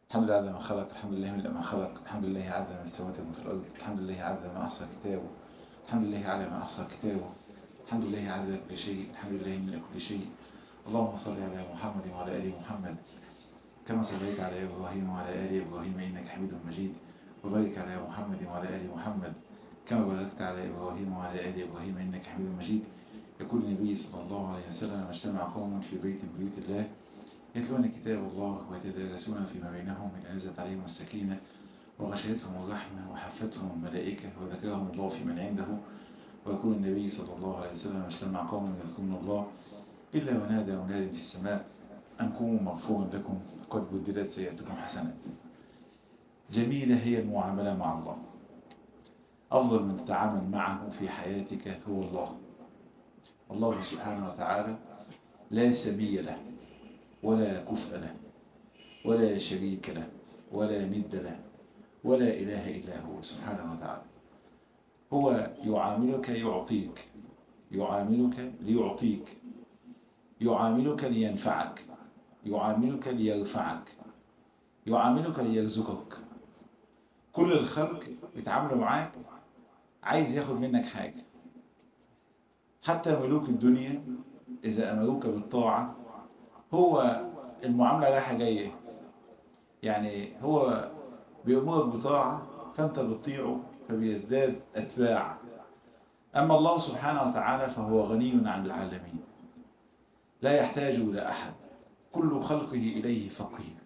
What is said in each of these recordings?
الحمد لله على ما خلق الحمد لله من ما خلق الحمد لله عدد ما السماوات وما في الأرض الحمد لله عدد ما أحصى كتابه الحمد لله على ما أحصى كتابه الحمد لله عدد كل شيء الحمد لله من كل شيء اللهم صل على محمد وعلى آل محمد كما صليت على إبراهيم وعلى آل إبراهيم إنك حميد مجيد وبارك على محمد وعلى آل محمد كما باركت على إبراهيم وعلى آل إبراهيم إنك حميد مجيد يقول النبي صلى الله عليه وسلم ما اجتمع قوم في بيت من بيوت الله يتلون كتاب الله ويتدارسون فيما بينهم إلا نزلت عليهم السكينة وغشيتهم الرحمة وحفتهم الملائكة وذكرهم الله في من عنده ويقول النبي صلى الله عليه وسلم ما اجتمع قوم يذكرون الله إلا ونادى مناد في السماء أن قوموا مغفورا لكم قد بدلت سيئتكم حسنات جميلة هي المعاملة مع الله أفضل من تتعامل معه في حياتك هو الله الله سبحانه وتعالى لا سمي له ولا كفء له ولا شريك له ولا ند له ولا إله إلا هو سبحانه وتعالى هو يعاملك يعطيك يعاملك ليعطيك يعاملك لينفعك يعاملك ليرفعك يعاملك ليرزقك كل الخلق يتعاملوا معاك عايز ياخد منك حاجة حتى ملوك الدنيا إذا أمروك بالطاعة هو المعاملة رايحة جاية يعني هو بيأمرك بطاعة فأنت بتطيعه فبيزداد أتباع أما الله سبحانه وتعالى فهو غني عن العالمين لا يحتاج إلى أحد كل خلقه إليه فقير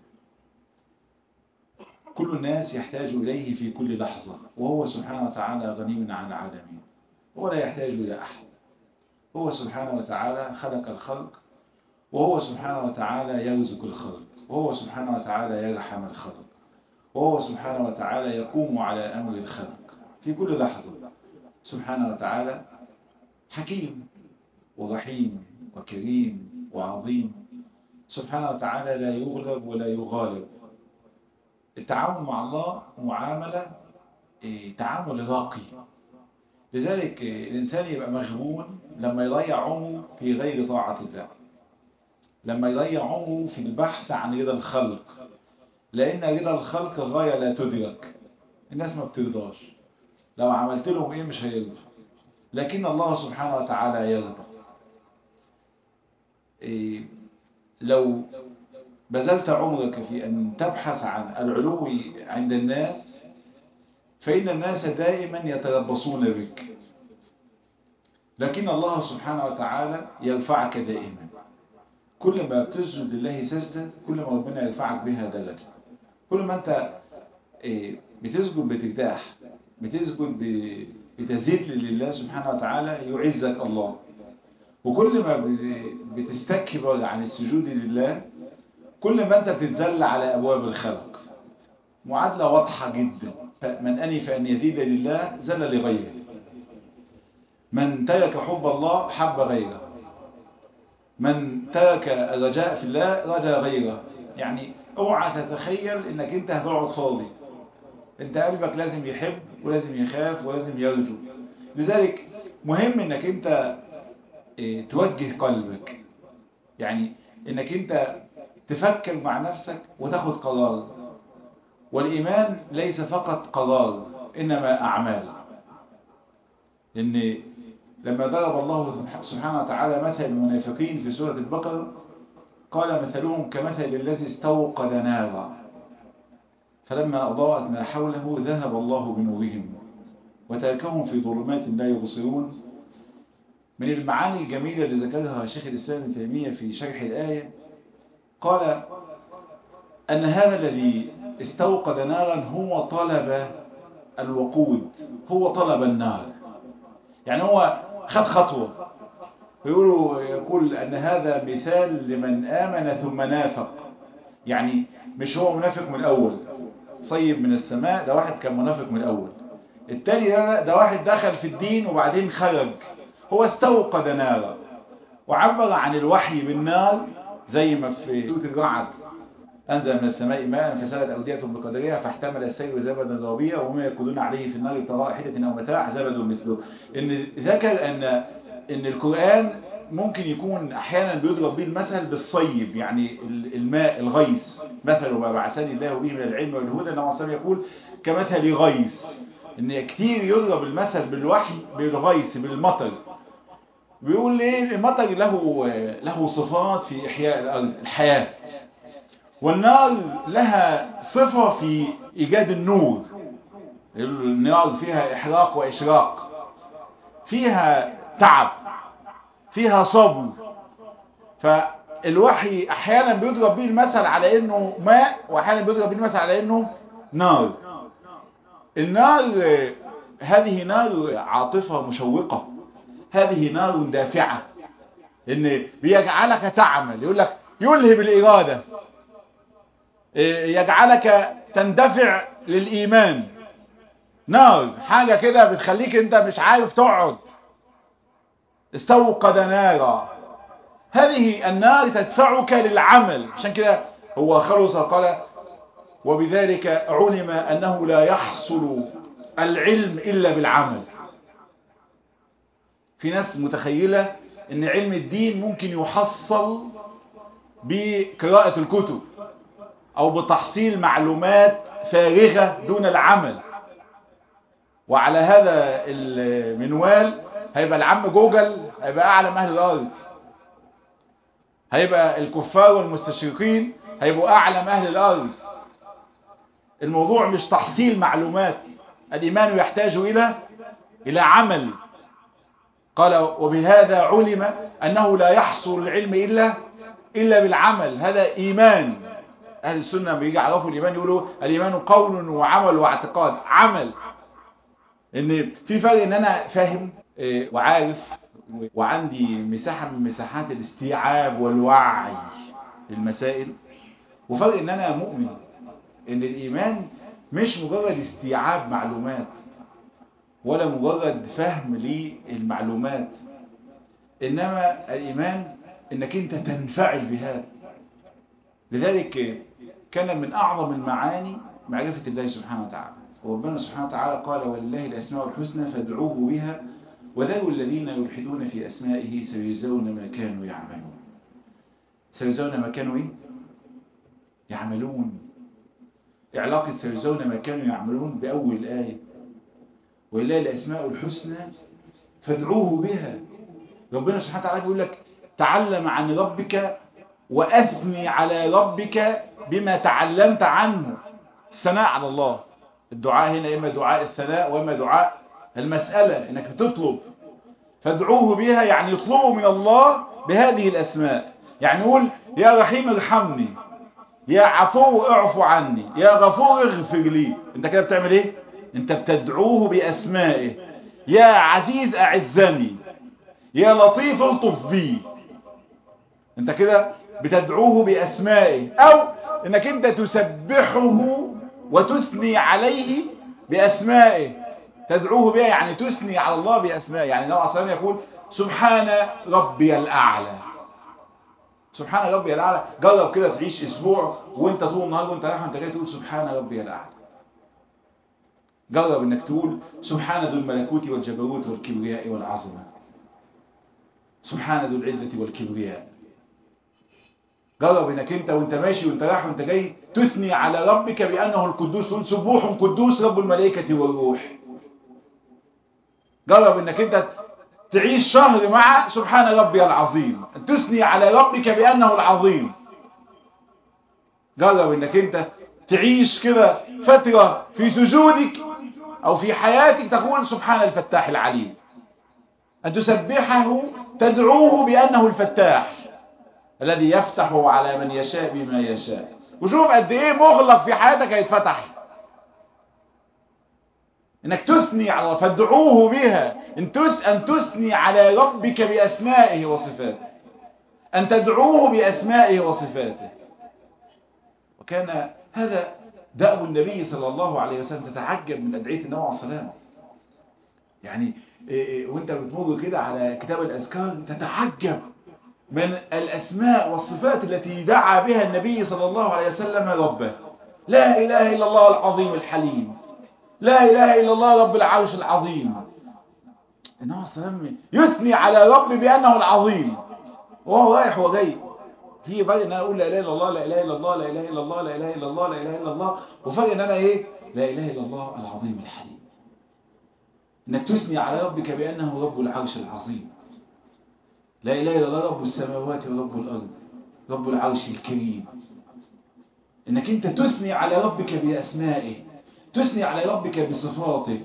كل الناس يحتاج إليه في كل لحظة وهو سبحانه وتعالى غني عن العالمين ولا يحتاج إلى أحد هو سبحانه وتعالى خلق الخلق وهو سبحانه وتعالى يرزق الخلق وهو سبحانه وتعالى يرحم الخلق وهو سبحانه وتعالى يقوم على أمر الخلق في كل لحظة سبحانه وتعالى حكيم ورحيم وكريم وعظيم سبحانه وتعالى لا يغلب ولا يغالب التعامل مع الله معاملة تعامل راقي لذلك الإنسان يبقى مغبون لما يضيع عمره في غير طاعة الله لما يضيع عمره في البحث عن رضا الخلق لأن رضا الخلق غاية لا تدرك الناس ما بترضاش لو عملت لهم ايه مش هيرضى لكن الله سبحانه وتعالى يرضى إيه لو بذلت عمرك في أن تبحث عن العلو عند الناس فإن الناس دائما يتربصون بك لكن الله سبحانه وتعالى يرفعك دائما كل ما بتسجد لله سجدة كل ما ربنا يرفعك بها درجة كل ما أنت بتسجد بترتاح بتسجد بتزيد لله سبحانه وتعالى يعزك الله وكل ما بتستكبر عن السجود لله كل ما أنت بتتذل على أبواب الخلق معادلة واضحة جدا من أنف أن يزيد لله زل لغيره من ترك حب الله حب غيره من ترك الرجاء في الله رجا غيره يعني اوعى تتخيل انك انت هتقعد فاضي انت قلبك لازم يحب ولازم يخاف ولازم يرجو لذلك مهم انك انت اه توجه قلبك يعني انك انت تفكر مع نفسك وتاخد قرار والإيمان ليس فقط قرار إنما أعمال إن لما ضرب الله سبحانه وتعالى مثل المنافقين في سورة البقرة قال مثلهم كمثل الذي استوقد نارا فلما أضاءت ما حوله ذهب الله بنورهم وتركهم في ظلمات لا يبصرون من المعاني الجميلة اللي ذكرها شيخ الإسلام ابن تيمية في شرح الآية قال أن هذا الذي استوقد نارا هو طلب الوقود هو طلب النار يعني هو خد خطوة ويقولوا يقول أن هذا مثال لمن آمن ثم نافق يعني مش هو منافق من الأول صيب من السماء ده واحد كان منافق من الأول التاني ده, ده واحد دخل في الدين وبعدين خرج هو استوقد نارا وعبر عن الوحي بالنار زي ما في سورة الرعد أنزل من السماء ماء فسالت أودية بقدرها فاحتمل السيل زبدا رابيا وهم يقولون عليه في النار ابتغاء حدة أو متاع زبد مثله إن ذكر أن إن القرآن ممكن يكون أحيانا بيضرب به المثل بالصيب يعني الماء الغيث مثل ما بعثني الله به من العلم والهدى النبي صلى يقول كمثل غيث ان كتير يضرب المثل بالوحي بالغيث بالمطر بيقول ايه المطر له له صفات في احياء الارض الحياه والنار لها صفه في ايجاد النور النار فيها احراق واشراق فيها تعب فيها صبر فالوحي احيانا بيضرب به المثل على انه ماء واحيانا بيضرب به المثل على انه نار النار هذه نار عاطفة مشوقة هذه نار دافعة ان بيجعلك تعمل يقول لك يلهب الإرادة يجعلك تندفع للإيمان نار حاجة كده بتخليك انت مش عارف تقعد استوقد نارا هذه النار تدفعك للعمل عشان كده هو خلص قال وبذلك علم أنه لا يحصل العلم إلا بالعمل في ناس متخيلة أن علم الدين ممكن يحصل بقراءة الكتب أو بتحصيل معلومات فارغة دون العمل وعلى هذا المنوال هيبقى العم جوجل هيبقى أعلم أهل الأرض هيبقى الكفار والمستشرقين هيبقوا أعلم أهل الأرض الموضوع مش تحصيل معلومات الإيمان يحتاج إلى إلى عمل قال وبهذا علم أنه لا يحصل العلم إلا إلا بالعمل هذا إيمان أهل السنة بيجي يعرفوا الإيمان يقولوا الإيمان قول وعمل واعتقاد عمل إن في فرق إن أنا فاهم وعارف وعندي مساحة من مساحات الاستيعاب والوعي للمسائل وفرق إن أنا مؤمن ان الايمان مش مجرد استيعاب معلومات ولا مجرد فهم للمعلومات انما الايمان انك انت تنفعل بهذا لذلك كان من اعظم المعاني معرفة الله سبحانه وتعالى وربنا سبحانه وتعالى قال ولله الاسماء الحسنى فادعوه بها وذروا الذين يلحدون في اسمائه سيجزون ما كانوا يعملون سيجزون ما كانوا ايه يعملون علاقة سيجزون ما كانوا يعملون بأول الآية ولله الأسماء الحسنى فادعوه بها ربنا سبحانه وتعالى يقول لك تعلم عن ربك وأثني على ربك بما تعلمت عنه الثناء على الله الدعاء هنا إما دعاء الثناء وإما دعاء المسألة إنك بتطلب فادعوه بها يعني يطلبوا من الله بهذه الأسماء يعني يقول يا رحيم ارحمني يا عفو اعفو عني يا غفور اغفر لي انت كده بتعمل ايه انت بتدعوه باسمائه يا عزيز اعزني يا لطيف الطف بي انت كده بتدعوه باسمائه او انك انت تسبحه وتثني عليه باسمائه تدعوه بها يعني تثني على الله باسمائه يعني النبي صلى الله عليه وسلم يقول سبحان ربي الاعلى سبحان ربي الأعلى جرب كده تعيش أسبوع وانت طول النهار وانت رايح وانت جاي تقول سبحان ربي الأعلى جرب انك تقول سبحان ذو الملكوت والجبروت والكبرياء والعظمة سبحان ذو العزة والكبرياء جرب انك انت وانت ماشي وانت رايح وانت جاي تثني على ربك بأنه القدوس تقول سبوح قدوس رب الملائكة والروح جرب انك انت تعيش شهر مع سبحان ربي العظيم تثني على ربك بأنه العظيم جرب انك انت تعيش كده فترة في سجودك او في حياتك تقول سبحان الفتاح العليم ان تسبحه تدعوه بأنه الفتاح الذي يفتح على من يشاء بما يشاء وشوف قد ايه مغلق في حياتك هيتفتح انك تثني على فادعوه بها ان ان تثني على ربك باسمائه وصفاته ان تدعوه باسمائه وصفاته وكان هذا دأب النبي صلى الله عليه وسلم تتعجب من أدعية النبي عليه الصلاة يعني وانت بتمر كده على كتاب الأذكار تتعجب من الأسماء والصفات التي دعا بها النبي صلى الله عليه وسلم ربه لا إله إلا الله العظيم الحليم لا إله إلا الله رب العرش العظيم النبي صلى الله عليه وسلم يثني على رب بأنه العظيم وهو رايح وجاي في فرق ان انا اقول لا اله الا الله لا اله الا الله لا اله الا الله لا اله الا الله لا اله الا الله وفرق ان انا ايه لا اله الا الله العظيم الحليم انك تثني على ربك بانه رب العرش العظيم لا اله الا الله رب السماوات ورب الارض رب العرش الكريم انك انت تثني على ربك باسمائه تثني على ربك بصفاته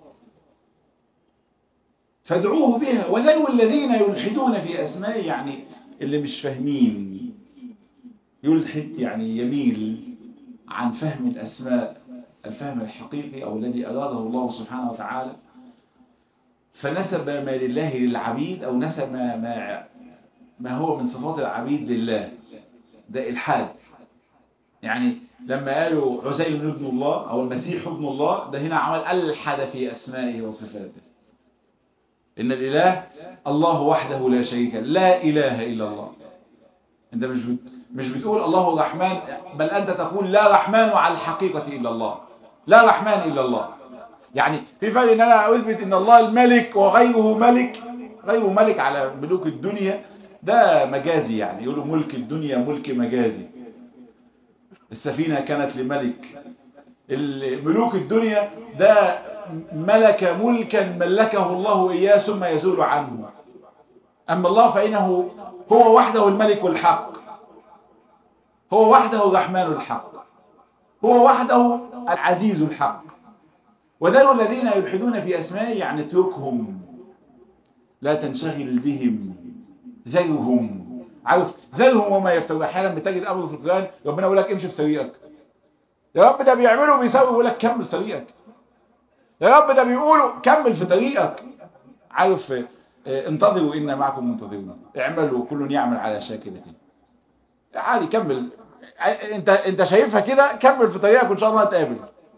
فادعوه بها وذلوا الذين يلحدون في أسمائه يعني اللي مش فاهمين يلحد يعني يميل عن فهم الأسماء الفهم الحقيقي أو الذي أراده الله سبحانه وتعالى فنسب ما لله للعبيد أو نسب ما, ما, ما هو من صفات العبيد لله ده إلحاد يعني لما قالوا عزير ابن الله أو المسيح ابن الله ده هنا عمل ألحد في أسمائه وصفاته إن الإله الله وحده لا شريك لا إله إلا الله أنت مش بت... مش بتقول الله رحمن بل أنت تقول لا رحمن على الحقيقة إلا الله لا رحمن إلا الله يعني في فرق إن أنا أثبت إن الله الملك وغيره ملك غيره ملك على ملوك الدنيا ده مجازي يعني يقولوا ملك الدنيا ملك مجازي السفينة كانت لملك ملوك الدنيا ده ملك ملكا ملكه الله إياه ثم يزول عنه أما الله فإنه هو وحده الملك الحق هو وحده الرحمن الحق هو وحده العزيز الحق وذلوا الذين يلحدون في أسمائه يعني اتركهم لا تنشغل بهم ذرهم عارف ذرهم وما يفترون احيانا بتجد امر في القران ربنا يقول لك امشي في طريقك يا رب ده بيعملوا بيسوي يقول لك كمل طريقك يا رب ده بيقولوا كمل في طريقك عارف اه انتظروا إنا معكم منتظرون اعملوا كل يعمل على شاكلته عادي كمل انت انت شايفها كده كمل في طريقك وان شاء الله نتقابل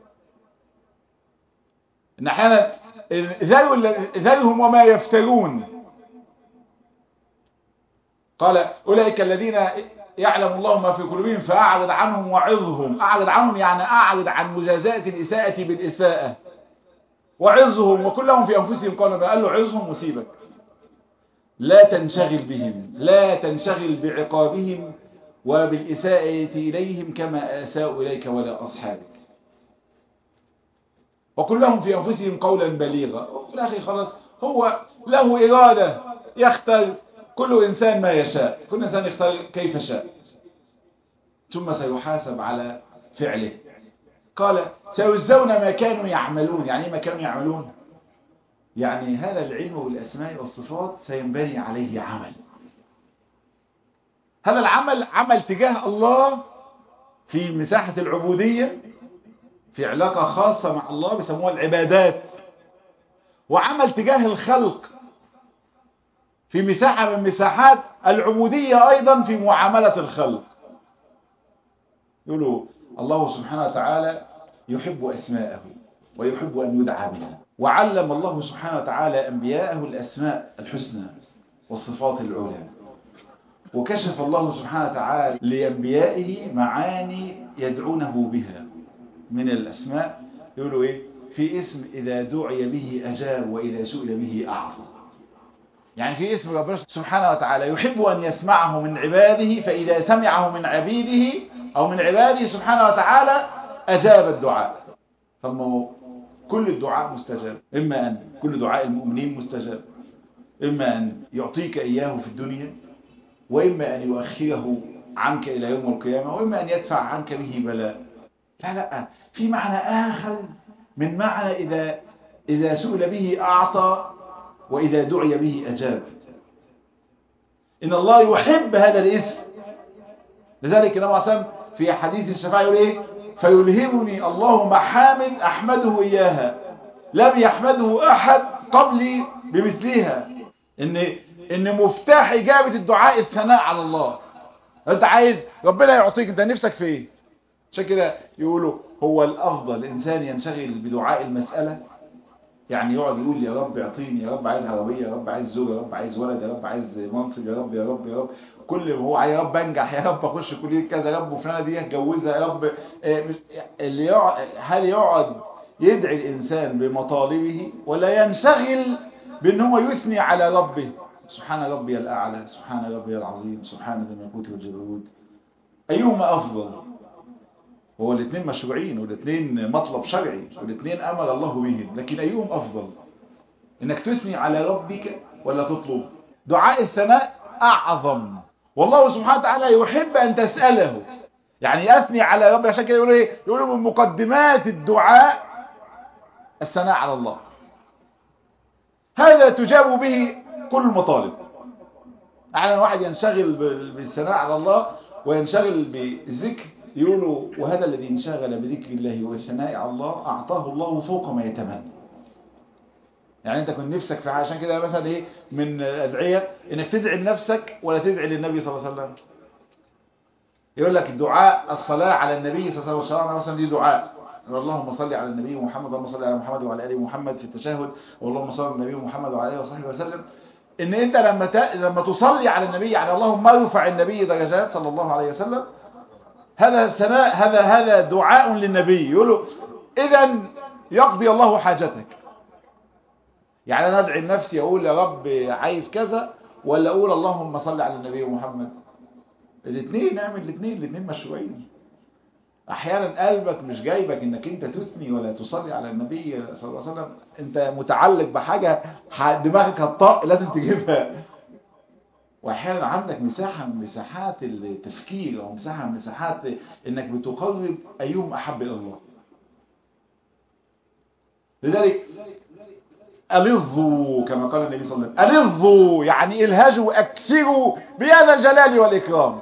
ان احيانا ذرهم وما يفترون قال اولئك الذين يعلم الله ما في قلوبهم فاعرض عنهم وعظهم اعرض عنهم يعني اعرض عن مجازاه الاساءه بالاساءه وعظهم وكلهم في أنفسهم قالوا قال له عظهم وسيبك لا تنشغل بهم لا تنشغل بعقابهم وبالإساءة إليهم كما أساءوا إليك ولا أصحابك وكلهم في أنفسهم قولا بليغا وفي الآخر خلاص هو له إرادة يختار كل إنسان ما يشاء كل إنسان يختار كيف شاء ثم سيحاسب على فعله قال سيجزون ما كانوا يعملون يعني ما كانوا يعملون يعني هذا العلم والأسماء والصفات سينبني عليه عمل هذا العمل عمل تجاه الله في مساحة العبودية في علاقة خاصة مع الله بيسموها العبادات وعمل تجاه الخلق في مساحة من مساحات العبودية أيضا في معاملة الخلق يقولوا الله سبحانه وتعالى يحب أسماءه ويحب أن يدعى بها وعلم الله سبحانه وتعالى أنبياءه الأسماء الحسنى والصفات العلى وكشف الله سبحانه وتعالى لأنبيائه معاني يدعونه بها من الأسماء يقولوا إيه في اسم إذا دعي به أجاب وإذا سئل به أعطى يعني في اسم ربنا سبحانه وتعالى يحب أن يسمعه من عباده فإذا سمعه من عبيده أو من عباده سبحانه وتعالى أجاب الدعاء ثم كل الدعاء مستجاب إما أن كل دعاء المؤمنين مستجاب إما أن يعطيك إياه في الدنيا وإما أن يؤخره عنك إلى يوم القيامة وإما أن يدفع عنك به بلاء لا لا في معنى آخر من معنى إذا إذا سئل به أعطى وإذا دعي به أجاب إن الله يحب هذا الاسم لذلك النبي عليه في حديث الشفاعة يقول إيه فيلهمني الله محامد أحمده إياها لم يحمده أحد قبلي بمثلها إن إن مفتاح إجابة الدعاء الثناء على الله أنت عايز ربنا يعطيك أنت نفسك في إيه عشان كده يقولوا هو الأفضل الإنسان ينشغل بدعاء المسألة يعني يقعد يقول يا رب اعطيني يا رب عايز عربية يا رب عايز زوجة يا رب عايز ولد يا رب عايز منصب يا رب يا رب يا رب كل ما هو يا رب انجح يا رب اخش كلية كذا يا رب وفلانة دي اتجوزها يا رب اللي يقعد هل يقعد يدعي الإنسان بمطالبه ولا ينشغل بأن هو يثني على ربه سبحان ربي الأعلى سبحان ربي العظيم سبحان ذي الملكوت والجبروت أيهما أفضل هو الاثنين مشروعين والاثنين مطلب شرعي والاثنين أمر الله بهم لكن أيهم أفضل إنك تثني على ربك ولا تطلب دعاء الثناء أعظم والله سبحانه وتعالى يحب أن تسأله يعني أثني على ربي عشان كده يقولوا إيه يقولوا من مقدمات الدعاء الثناء على الله هذا تجاب به كل المطالب أحيانا واحد ينشغل بالثناء على الله وينشغل بالذكر يقولوا وهذا الذي انشغل بذكر الله والثناء على الله أعطاه الله فوق ما يتمنى يعني انت كنت نفسك في حاجه عشان كده مثلا ايه من الادعيه انك تدعي لنفسك ولا تدعي للنبي صلى الله عليه وسلم يقول لك دعاء الصلاه على النبي صلى الله عليه وسلم مثلا دي دعاء اللهم صل على النبي محمد اللهم صل على محمد وعلى ال محمد في التشهد واللهم صل على النبي محمد وعلى اله وصحبه وسلم ان انت لما ت... لما تصلي على النبي يعني اللهم ارفع النبي درجات صلى الله عليه وسلم هذا ثناء هذا هذا دعاء للنبي يقول له اذا يقضي الله حاجتك يعني انا ادعي لنفسي اقول يا رب عايز كذا ولا اقول اللهم صل على النبي محمد الاثنين اعمل الاثنين الاثنين مشروعين احيانا قلبك مش جايبك انك انت تثني ولا تصلي على النبي صلى الله عليه وسلم انت متعلق بحاجه دماغك هتطق لازم تجيبها واحيانا عندك مساحه من مساحات التفكير او مساحه من مساحات انك بتقرب ايهم احب الى الله لذلك ألظوا كما قال النبي صلى الله عليه وسلم ألظوا يعني الهجوا أكثروا بهذا الجلال والإكرام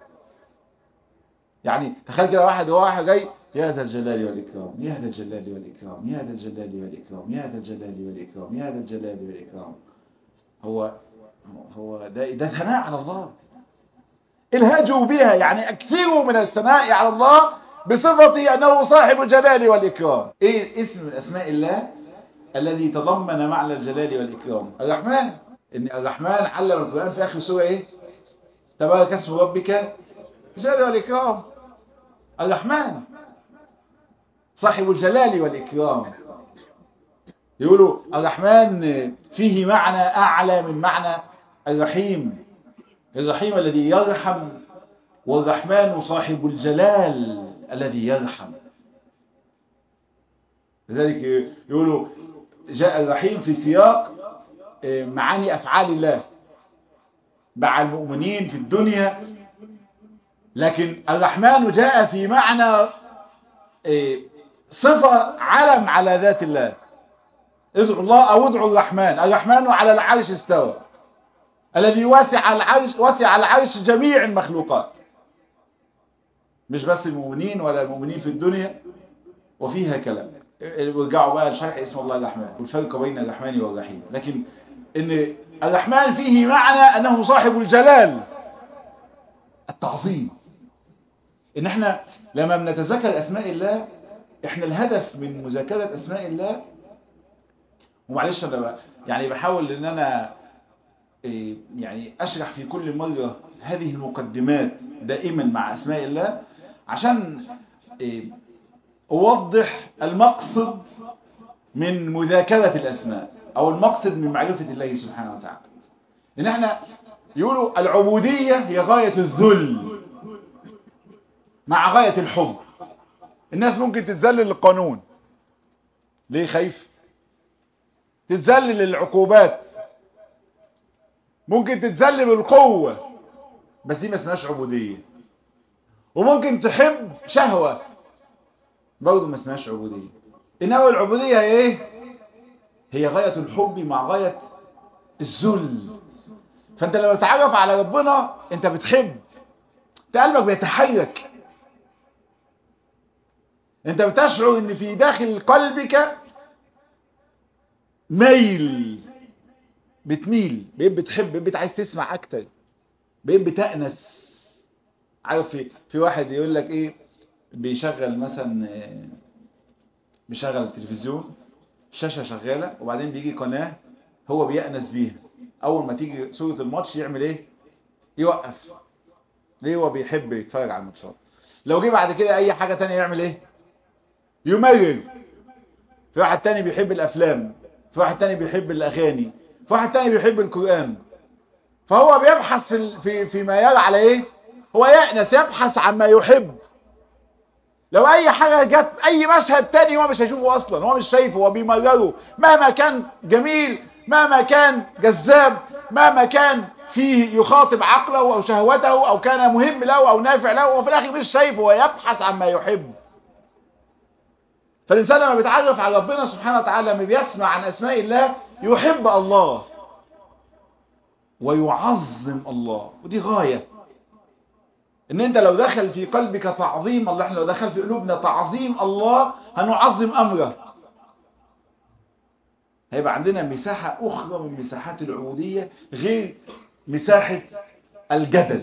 يعني تخيل كده واحد هو واحد جاي يا ذا الجلال والإكرام يا ذا الجلال والإكرام يا ذا الجلال والإكرام يا ذا الجلال والإكرام يا ذا الجلال والإكرام هو هو ده ده ثناء على الله الهجوا بها يعني أكثروا من الثناء على الله بصفة أنه صاحب الجلال والإكرام إيه اسم من أسماء الله الذي تضمن معنى الجلال والإكرام الرحمن إن الرحمن علم القرآن في آخر سورة إيه تبارك اسم ربك الجلال والإكرام الرحمن صاحب الجلال والإكرام يقولوا الرحمن فيه معنى أعلى من معنى الرحيم الرحيم الذي يرحم والرحمن صاحب الجلال الذي يرحم لذلك يقولوا جاء الرحيم في سياق معاني أفعال الله مع المؤمنين في الدنيا لكن الرحمن جاء في معنى صفة علم على ذات الله ادعوا الله أو ادعوا الرحمن الرحمن على العرش استوى الذي وسع العرش وسع العرش جميع المخلوقات مش بس المؤمنين ولا المؤمنين في الدنيا وفيها كلام ورجعوا بقى لشرح اسم الله الرحمن والفرق بين الرحمن والرحيم لكن ان الرحمن فيه معنى انه صاحب الجلال التعظيم ان احنا لما بنتذكر اسماء الله احنا الهدف من مذاكرة اسماء الله ومعلش انا بقى يعني بحاول ان انا يعني اشرح في كل مرة هذه المقدمات دائما مع اسماء الله عشان اوضح المقصد من مذاكرة الاسماء او المقصد من معرفة الله سبحانه وتعالى ان احنا يقولوا العبودية هي غاية الذل مع غاية الحب الناس ممكن تتذلل للقانون ليه خايف تتذلل للعقوبات ممكن تتذلل للقوة بس دي ما اسمهاش عبودية وممكن تحب شهوة برضه ما اسمهاش عبودية انما العبودية هي ايه هي غاية الحب مع غاية الذل فانت لما تتعرف على ربنا انت بتحب انت قلبك بيتحرك انت بتشعر ان في داخل قلبك ميل بتميل بقيت بتحب بقيت عايز تسمع اكتر بقيت بتأنس عارف في, في واحد يقول لك ايه بيشغل مثلا بيشغل التلفزيون الشاشة شغالة وبعدين بيجي قناة هو بيأنس بيها اول ما تيجي صورة الماتش يعمل ايه يوقف ليه هو بيحب يتفرج على الماتشات لو جه بعد كده اي حاجة تانية يعمل ايه يمرر في واحد تاني بيحب الافلام في واحد تاني بيحب الاغاني في واحد تاني بيحب القرآن فهو بيبحث في في فيما يرى على ايه هو يأنس يبحث عما يحب لو اي حاجة جت اي مشهد تاني هو مش هيشوفه اصلا هو مش شايفه هو بيمرره مهما كان جميل مهما كان جذاب مهما كان فيه يخاطب عقله او شهوته او كان مهم له او نافع له وفي الاخر مش شايفه هو يبحث عما يحب فالإنسان لما بيتعرف على ربنا سبحانه وتعالى لما بيسمع عن أسماء الله يحب الله ويعظم الله ودي غاية ان انت لو دخل في قلبك تعظيم الله احنا لو دخل في قلوبنا تعظيم الله هنعظم امره هيبقى عندنا مساحة اخرى من مساحات العبودية غير مساحة الجدل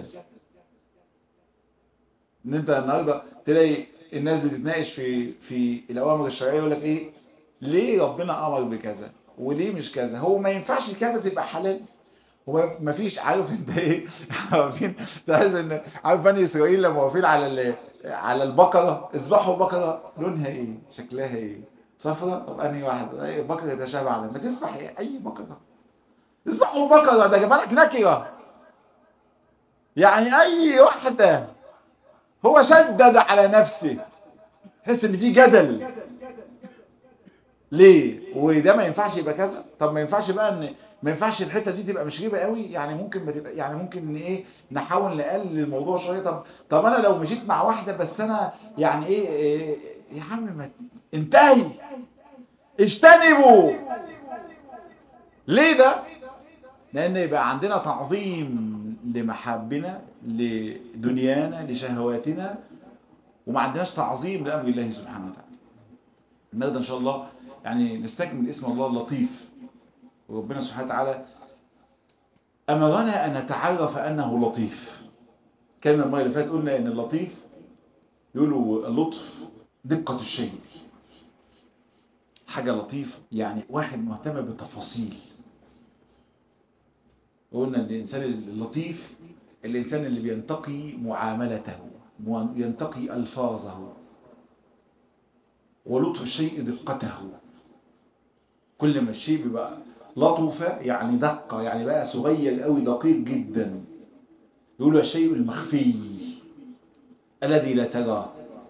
ان انت النهاردة تلاقي الناس بتتناقش في في الاوامر الشرعيه يقول لك ايه ليه ربنا امر بكذا وليه مش كذا هو ما ينفعش كذا تبقى حلال هو ما فيش عارف انت ايه عارفين تحس ان عارف بني اسرائيل لما واقفين على على البقره اذبحوا بقره لونها ايه شكلها ايه صفراء طب انهي واحده بقره تشابه على ما تذبح اي بقره اذبحوا بقره ده جاب لك نكره يعني اي واحده هو شدد على نفسه حس ان في جدل ليه وده ما ينفعش يبقى كذا طب ما ينفعش بقى ان ما ينفعش الحته دي تبقى مش غريبه قوي يعني ممكن ما تبقى يعني ممكن ان ايه نحاول نقلل الموضوع شويه طب طب انا لو مشيت مع واحده بس انا يعني ايه, إيه يا عم ما انتهي اجتنبوا ليه ده لان يبقى عندنا تعظيم لمحبنا لدنيانا لشهواتنا وما عندناش تعظيم لأمر الله سبحانه وتعالى النهارده إن شاء الله يعني نستكمل اسم الله اللطيف وربنا سبحانه وتعالى أمرنا أن نتعرف أنه لطيف كان المرة اللي فاتت قلنا أن اللطيف يقولوا اللطف دقة الشيء حاجة لطيفة يعني واحد مهتم بالتفاصيل قلنا الإنسان اللطيف الإنسان اللي بينتقي معاملته ينتقي ألفاظه ولطف الشيء دقته كل ما الشيء بيبقى لطف يعني دقة يعني بقى صغير قوي دقيق جدا يقولوا الشيء المخفي الذي لا تراه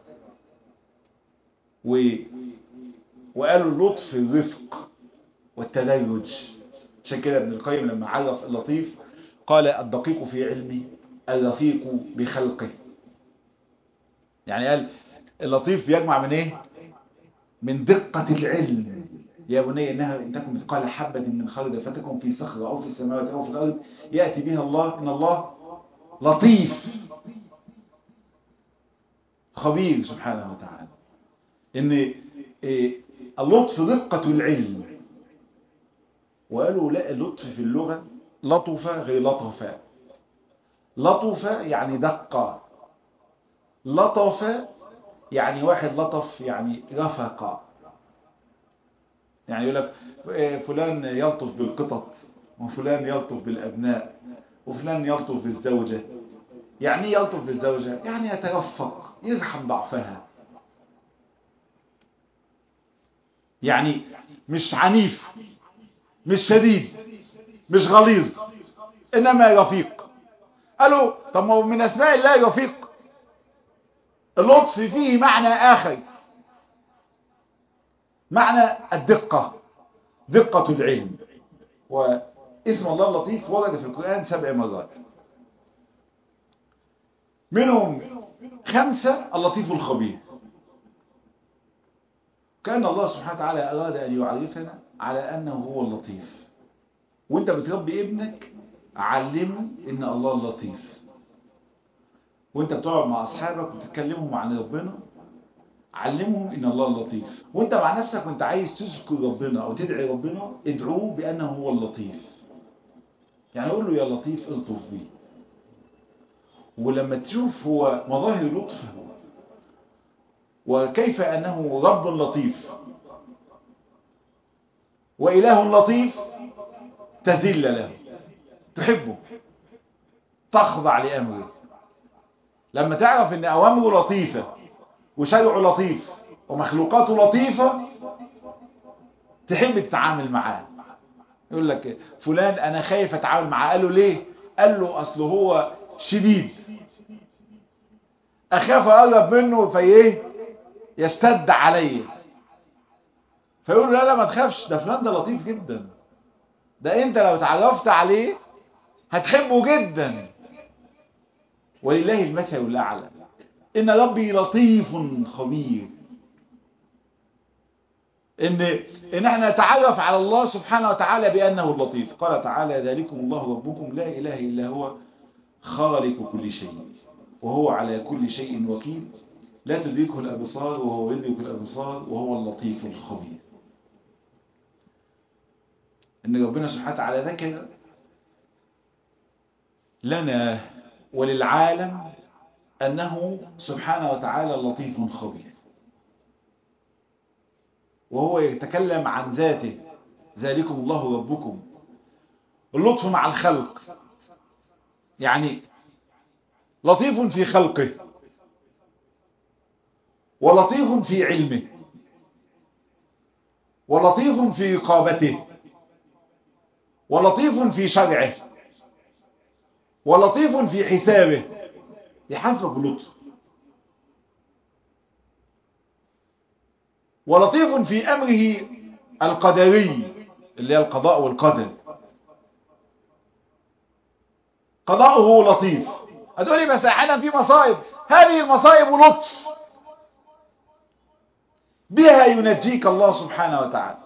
و... وقالوا اللطف الرفق والتدرج عشان كده ابن القيم لما عرف اللطيف قال الدقيق في علمي الرفيق بخلقه يعني قال اللطيف بيجمع من ايه من دقة العلم يا بني انها ان تكن مثقال حبة من خردل فتكن في صخرة او في السماوات او في الارض يأتي بها الله ان الله لطيف خبير سبحانه وتعالى ان إيه اللطف دقة العلم وقالوا لا اللطف في اللغة لطف غير لطف لطف يعني دقة لطف يعني واحد لطف يعني رفق يعني يقول لك فلان يلطف بالقطط وفلان يلطف بالأبناء وفلان يلطف بالزوجة يعني يلطف بالزوجة يعني يترفق يزحم ضعفها يعني مش عنيف مش شديد مش غليظ انما رفيق قالوا طب ما من اسماء الله رفيق اللطف فيه معنى اخر معنى الدقة دقة العلم واسم الله اللطيف ورد في القرآن سبع مرات منهم خمسة اللطيف الخبير كان الله سبحانه وتعالى أراد أن يعرفنا على أنه هو اللطيف وانت بتربي ابنك علمه ان الله اللطيف وانت بتقعد مع اصحابك وتتكلمهم عن ربنا علمهم ان الله اللطيف وانت مع نفسك وانت عايز تذكر ربنا او تدعي ربنا ادعوه بانه هو اللطيف يعني قول له يا لطيف الطف بي ولما تشوف هو مظاهر لطفه وكيف انه رب لطيف واله لطيف تذل له تحبه تخضع لامره لما تعرف ان اوامره لطيفه وشرعه لطيف ومخلوقاته لطيفة تحب تتعامل معاه يقول لك فلان انا خايف اتعامل معاه قال له ليه قال له اصل هو شديد اخاف اقرب منه فايه يشتد عليا فيقول له لا لا ما تخافش ده فلان ده لطيف جدا ده انت لو تعرفت عليه هتحبه جدا ولله المثل الاعلى ان ربي لطيف خبير ان ان احنا نتعرف على الله سبحانه وتعالى بانه اللطيف قال تعالى ذلكم الله ربكم لا اله الا هو خالق كل شيء وهو على كل شيء وكيل لا تدركه الابصار وهو يدرك الابصار وهو اللطيف الخبير ان ربنا سبحانه وتعالى ذكر لنا وللعالم انه سبحانه وتعالى لطيف خبير وهو يتكلم عن ذاته ذلكم الله ربكم اللطف مع الخلق يعني لطيف في خلقه ولطيف في علمه ولطيف في رقابته ولطيف في شرعه ولطيف في حسابه يحاسبك بلطف ولطيف في أمره القدري اللي هي القضاء والقدر قضاؤه لطيف هتقولي بس احيانا في مصائب هذه المصائب لطف بها ينجيك الله سبحانه وتعالى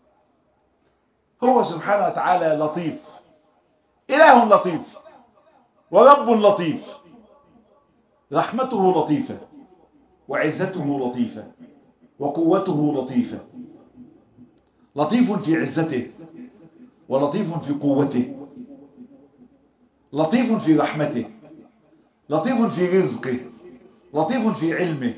هو سبحانه وتعالى لطيف إله لطيف ورب لطيف رحمته لطيفة وعزته لطيفة وقوته لطيفة لطيف في عزته ولطيف في قوته لطيف في رحمته لطيف في رزقه لطيف في علمه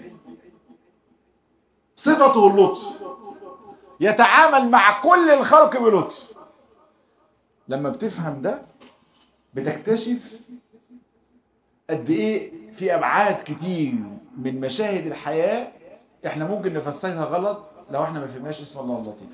صفته اللطف يتعامل مع كل الخلق بلطف لما بتفهم ده بتكتشف قد ايه في ابعاد كتير من مشاهد الحياة احنا ممكن نفسرها غلط لو احنا ما فهمناش اسم الله اللطيف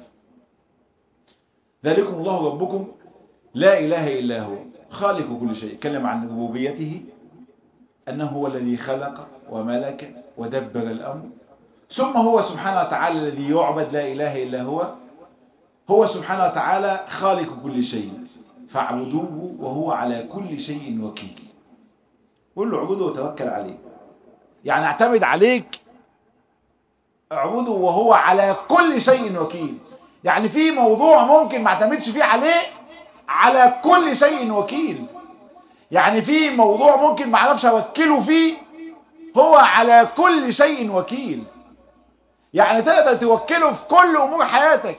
ذلكم الله ربكم لا اله الا هو خالق كل شيء اتكلم عن ربوبيته انه هو الذي خلق وملك ودبر الامر ثم هو سبحانه وتعالى الذي يعبد لا اله الا هو هو سبحانه وتعالى خالق كل شيء فاعبدوه وهو على كل شيء وكيل قل له اعبده وتوكل عليه يعني اعتمد عليك اعبده وهو على كل شيء وكيل يعني في موضوع ممكن ما اعتمدش فيه عليه على كل شيء وكيل يعني في موضوع ممكن ما اعرفش اوكله فيه هو على كل شيء وكيل يعني تقدر توكله في كل امور حياتك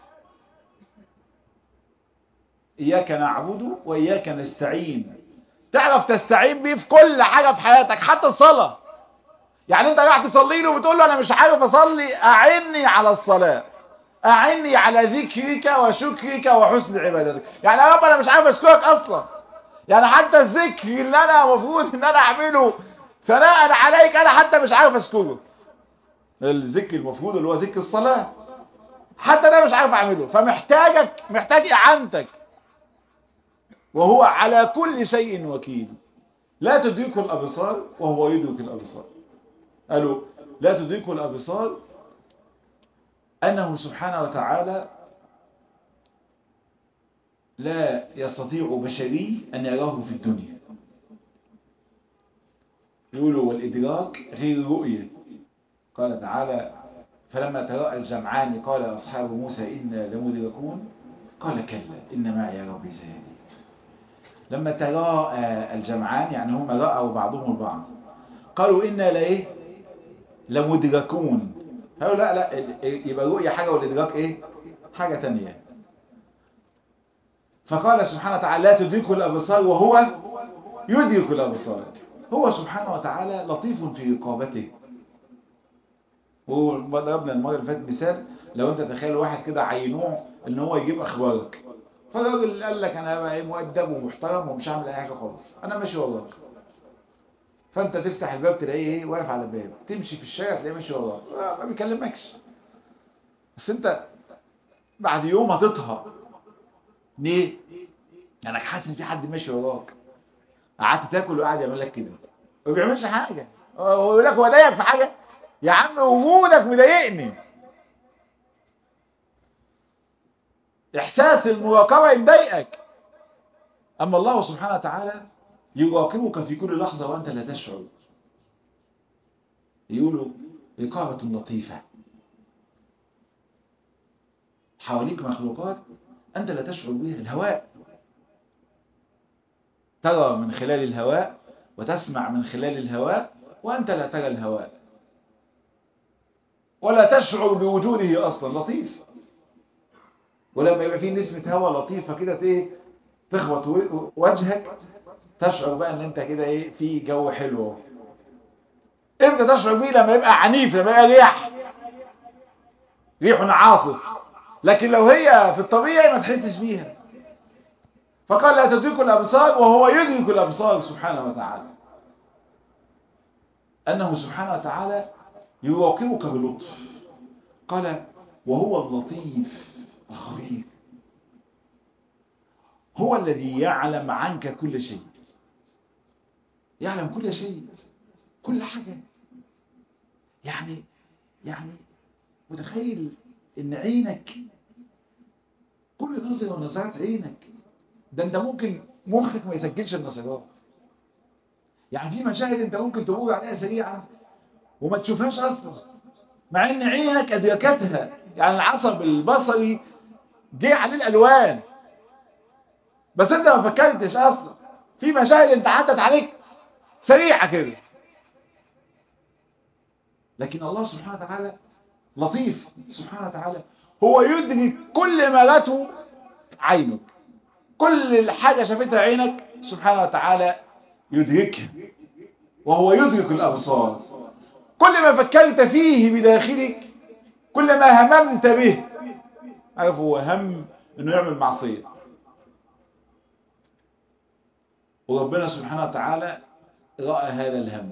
اياك نعبد واياك نستعين تعرف تستعين بيه في كل حاجة في حياتك حتى الصلاة يعني انت راح تصلي له وبتقول له انا مش عارف اصلي اعني على الصلاة اعني على ذكرك وشكرك وحسن عبادتك يعني يا رب انا مش عارف اشكرك اصلا يعني حتى الذكر اللي انا المفروض ان انا اعمله ثناء عليك انا حتى مش عارف اشكرك الذكر المفروض اللي هو ذكر الصلاة حتى ده مش عارف اعمله فمحتاجك محتاج اعانتك وهو على كل شيء وكيل لا تدركه الأبصار وهو يدرك الأبصار قالوا لا تدركه الأبصار أنه سبحانه وتعالى لا يستطيع بشري أن يراه في الدنيا يقولوا والإدراك غير الرؤية قال تعالى فلما تراءى الجمعان قال أصحاب موسى إنا لمدركون قال كلا إن معي ربي سيهدين لما تراءى الجمعان يعني هم رأوا بعضهم البعض قالوا إنا لإيه لمدركون قالوا لا لا يبقى الرؤية حاجة والإدراك إيه حاجة تانية فقال سبحانه وتعالى لا تدركه الأبصار وهو يدرك الأبصار هو سبحانه وتعالى لطيف في رقابته وضربنا المرة اللي فاتت مثال لو انت تخيل واحد كده عينوه ان هو يجيب اخبارك فالراجل قال لك انا بقى مؤدب ومحترم ومش هعمل اي حاجه خالص انا ماشي وراك فانت تفتح الباب تلاقيه ايه واقف على الباب تمشي في الشارع تلاقيه ماشي وراك ما بيكلمكش بس انت بعد يوم هتطهق ليه؟ لانك حاسس ان في حد ماشي وراك قعدت تاكل وقاعد يعمل لك كده ما بيعملش حاجه هو يقول لك هو ضايقك في حاجه يا عم وجودك مضايقني احساس المراقبه يضايقك اما الله سبحانه وتعالى يراقبك في كل لحظه وانت لا تشعر يقولوا رقابه لطيفه حواليك مخلوقات انت لا تشعر بها الهواء ترى من خلال الهواء وتسمع من خلال الهواء وأنت لا ترى الهواء ولا تشعر بوجوده أصلا لطيف ولما يبقى فيه نسمة هواء لطيفة كده ايه تخبط وجهك تشعر بقى ان انت كده ايه في جو حلو امتى تشعر بيه لما يبقى عنيف لما يبقى ريح ريح عاصف لكن لو هي في الطبيعي ما تحسش بيها فقال لا تدرك الأبصار وهو يدرك الأبصار سبحانه وتعالى أنه سبحانه وتعالى يراقبك بلطف قال وهو اللطيف الخبير هو الذي يعلم عنك كل شيء يعلم كل شيء كل حاجة يعني يعني متخيل ان عينك كل نظرة ونظرات عينك ده انت ممكن مخك ما يسجلش النظرات يعني في مشاهد انت ممكن تمر عليها سريعا وما تشوفهاش اصلا مع ان عينك ادركتها يعني العصب البصري جه عليه الالوان بس انت ما فكرتش اصلا في مشاهد انت عدت عليك سريعه كده لكن الله سبحانه وتعالى لطيف سبحانه وتعالى هو يدرك كل ما رأته عينك كل الحاجة شافتها عينك سبحانه وتعالى يدركها وهو يدرك الأبصار كل ما فكرت فيه بداخلك كل ما هممت به عارف هو هم انه يعمل معصية وربنا سبحانه وتعالى رأى هذا الهم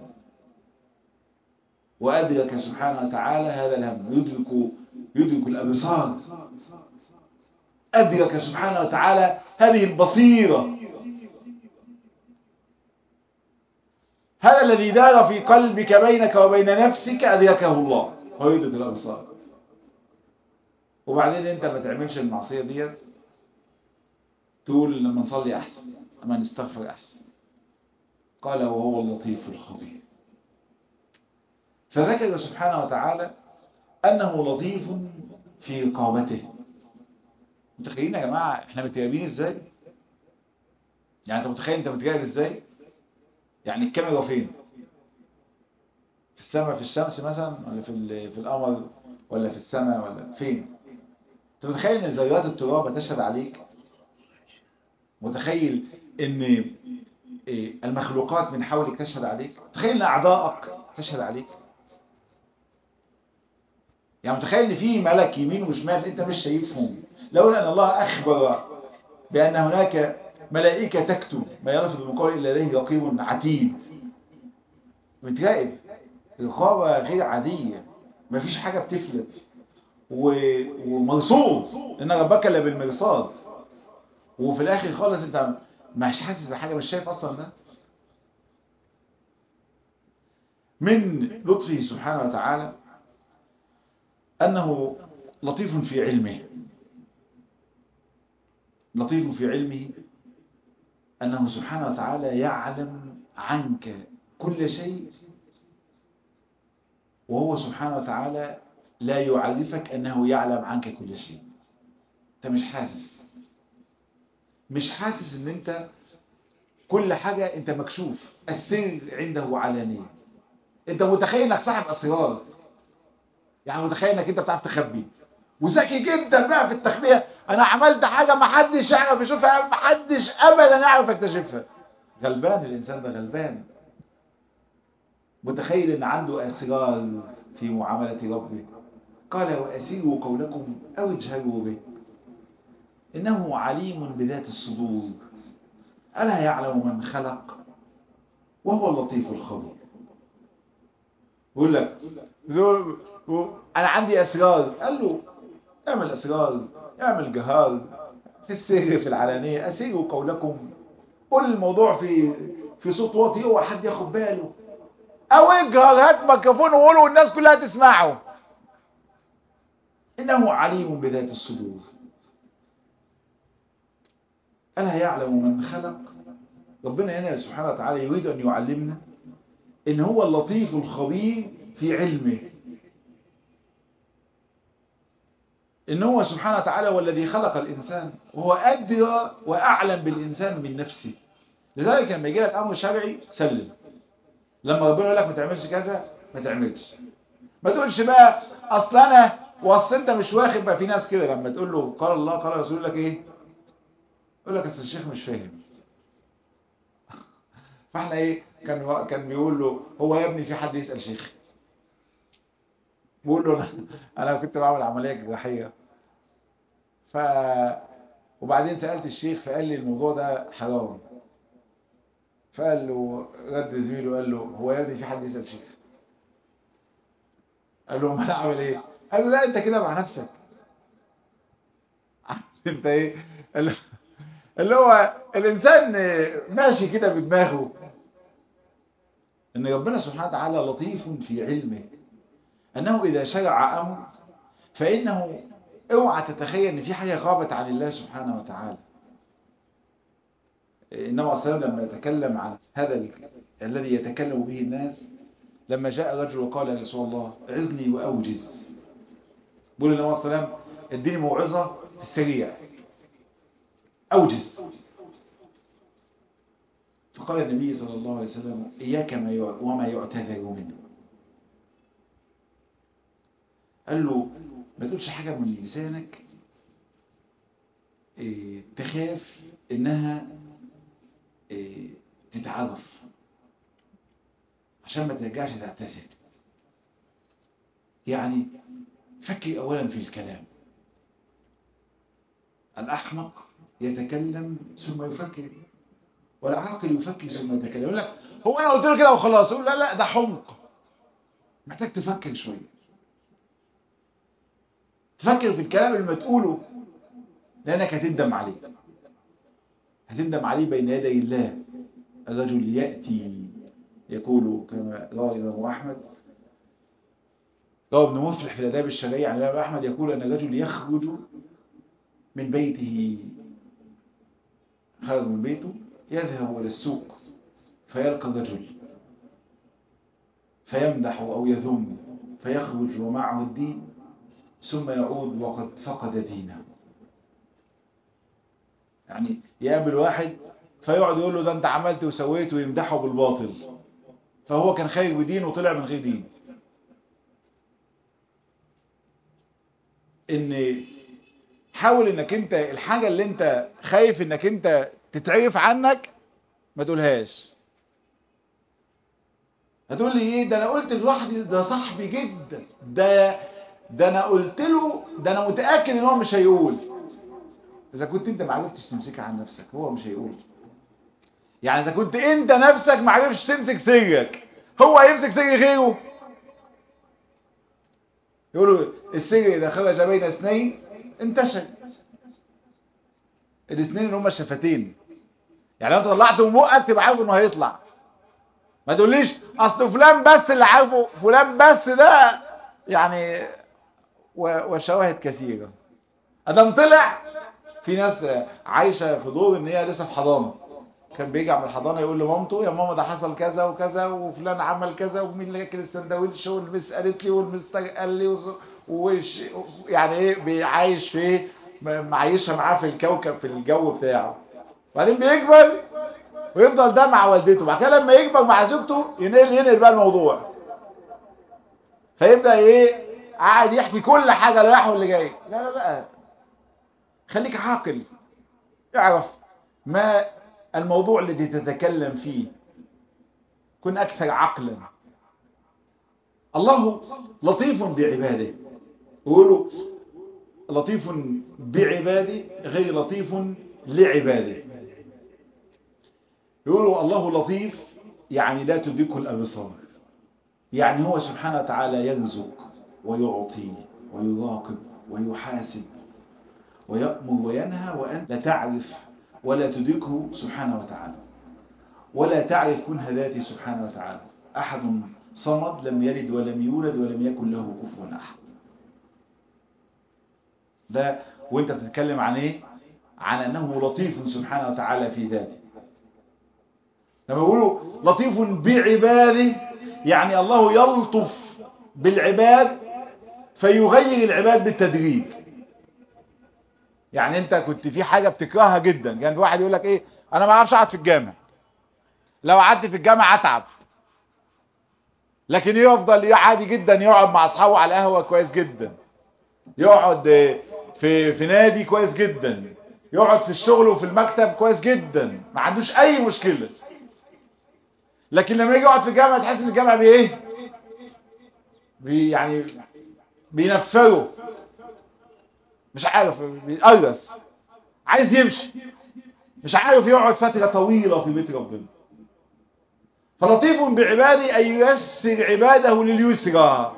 وأدرك سبحانه وتعالى هذا الهم يدرك يدرك الأبصار أدرك سبحانه وتعالى هذه البصيرة هذا الذي دار في قلبك بينك وبين نفسك أدركه الله هو يدرك الأبصار وبعدين انت ما تعملش المعصية دي تقول لما نصلي أحسن لما نستغفر أحسن قال وهو اللطيف الخبير فذكر سبحانه وتعالى أنه لطيف في رقابته متخيلين يا جماعة احنا متراقبين ازاي يعني انت متخيل انت متراقب ازاي يعني الكاميرا فين في السماء في الشمس مثلا ولا في في القمر ولا في السماء ولا فين انت متخيل ان ذرات التراب تشهد عليك متخيل ان المخلوقات من حولك تشهد عليك متخيل ان اعضائك تشهد عليك يعني متخيل ان في ملك يمين وشمال انت مش شايفهم لولا ان الله اخبر بان هناك ملائكه تكتب ما يلفظ من قول الا لديه رقيب عتيد متراقب رقابه غير عاديه مفيش حاجه بتفلت و... ومرصود ان ربك الا بالمرصاد وفي الاخر خالص انت مش حاسس بحاجه مش شايف اصلا ده من لطفه سبحانه وتعالى أنه لطيف في علمه لطيف في علمه أنه سبحانه وتعالى يعلم عنك كل شيء وهو سبحانه وتعالى لا يعرفك أنه يعلم عنك كل شيء أنت مش حاسس مش حاسس أن أنت كل حاجة أنت مكشوف السر عنده علانية أنت متخيل أنك صاحب أسرار يعني متخيل انك انت بتعرف تخبي وذكي جدا بقى في التخبيه انا عملت حاجه ما حدش يعرف يشوفها ما حدش ابدا يعرف يكتشفها غلبان الانسان ده غلبان متخيل ان عنده اسرار في معامله ربه قال واسيروا قولكم او اجهروا به انه عليم بذات الصدور الا يعلم من خلق وهو اللطيف الخبير يقول لك انا عندي اسرار قال له اعمل اسرار اعمل جهار في السر في العلانية اسيروا قولكم قل الموضوع في في صوت واطي اوعى حد ياخد باله او اجهر هات ميكروفون وقوله والناس كلها تسمعه انه عليم بذات الصدور الا يعلم من خلق ربنا هنا سبحانه وتعالى يريد ان يعلمنا ان هو اللطيف الخبير في علمه ان هو سبحانه وتعالى هو الذي خلق الانسان وهو ادرى واعلم بالانسان من نفسه لذلك لما يجي لك امر شرعي سلم لما ربنا يقول لك ما تعملش كذا ما تعملش ما تقولش بقى اصل انا واصل انت مش واخد بقى في ناس كده لما تقول له قال الله قال رسول لك ايه يقول لك اصل الشيخ مش فاهم فاحنا ايه كان كان بيقول له هو يا ابني في حد يسال شيخ بقول له انا انا كنت بعمل عمليه جراحيه ف وبعدين سالت الشيخ فقال لي الموضوع ده حرام فقال له رد زميله قال له هو يا ابني في حد يسال شيخ قال له ما انا اعمل ايه قال له لا انت كده مع نفسك انت ايه اللي هو الانسان ماشي كده بدماغه ان ربنا سبحانه وتعالى لطيف في علمه انه اذا شرع امر فانه اوعى تتخيل ان في حاجه غابت عن الله سبحانه وتعالى انما صلى الله عليه وسلم لما يتكلم عن هذا ال... الذي يتكلم به الناس لما جاء رجل وقال يا رسول الله عظني واوجز بقول النبي صلى الله عليه وسلم اديني موعظه في السريع اوجز فقال النبي صلى الله عليه وسلم إياك ما يع... وما يعتذر منه قال له ما تقولش حاجة من لسانك إيه تخاف إنها إيه تتعرف عشان ما ترجعش تعتذر يعني فكر أولا في الكلام الأحمق يتكلم ثم يفكر والعاقل يفكر ثم يتكلم يقول لك هو انا قلت له كده وخلاص يقول لا لا ده حمق محتاج تفكر شويه تفكر في الكلام اللي ما تقوله لانك هتندم عليه هتندم عليه بين يدي الله الرجل ياتي يقول كما روى الامام احمد روى ابن مفلح في الاداب الشرعيه عن الامام احمد يقول ان الرجل يخرج من بيته خرج من بيته يذهب إلى السوق فيلقى الرجل فيمدح أو يذم فيخرج ومعه الدين ثم يعود وقد فقد دينه يعني يقابل واحد فيقعد يقول له ده انت عملت وسويت ويمدحه بالباطل فهو كان خارج بدين وطلع من غير دين ان حاول انك انت الحاجة اللي انت خايف انك انت تتعرف عنك ما تقولهاش هتقول لي ايه ده انا قلت لوحدي ده صاحبي جدا ده ده انا قلت له ده انا متاكد ان هو مش هيقول اذا كنت انت ما عرفتش تمسكها عن نفسك هو مش هيقول يعني اذا كنت انت نفسك ما عرفتش تمسك سرك هو هيمسك سر غيره يقولوا السر اذا خرج بين اثنين انتشر الاثنين اللي هما الشفتين يعني لو انت طلعت من بقك تبقى عارف انه هيطلع ما تقوليش اصل فلان بس اللي عارفه فلان بس ده يعني والشواهد كثيرة ادم طلع في ناس عايشة في دور ان هي لسه في حضانة كان بيجي من الحضانة يقول لمامته يا ماما ده حصل كذا وكذا وفلان عمل كذا ومين اللي اكل السندوتش والمس قالت لي والمستر قال لي وش يعني ايه بيعايش في معيشها معاه في الكوكب في الجو بتاعه وبعدين بيكبر ويفضل ده مع والدته بعد كده لما يكبر مع زوجته ينقل ينقل بقى الموضوع فيبدا ايه قاعد يحكي كل حاجه اللي رايح واللي جاي لا لا لا خليك عاقل اعرف ما الموضوع الذي تتكلم فيه كن اكثر عقلا الله لطيف بعباده يقولوا لطيف بعباده غير لطيف لعباده يقولوا الله لطيف يعني لا تدركه الأبصار يعني هو سبحانه وتعالى يرزق ويعطي ويراقب ويحاسب ويأمر وينهى وأنت لا تعرف ولا تدركه سبحانه وتعالى ولا تعرف كنه ذاته سبحانه وتعالى أحد صمد لم يلد ولم يولد ولم يكن له كفوا أحد ده وانت بتتكلم عن ايه عن انه لطيف سبحانه وتعالى في ذاته لما يقولوا لطيف بعباده يعني الله يلطف بالعباد فيغير العباد بالتدريج يعني انت كنت في حاجة بتكرهها جدا كان واحد يقول لك ايه انا ما اعرفش اقعد في الجامع لو قعدت في الجامع اتعب لكن يفضل عادي جدا يقعد مع اصحابه على القهوه كويس جدا يقعد في في نادي كويس جدا يقعد في الشغل وفي المكتب كويس جدا ما عندوش اي مشكله لكن لما يجي يقعد في الجامعه تحس ان الجامعه بايه بي يعني بينفره مش عارف بيقرص عايز يمشي مش عارف يقعد فتره طويله في بيت ربنا فلطيف بعباده أن ييسر عباده لليسرى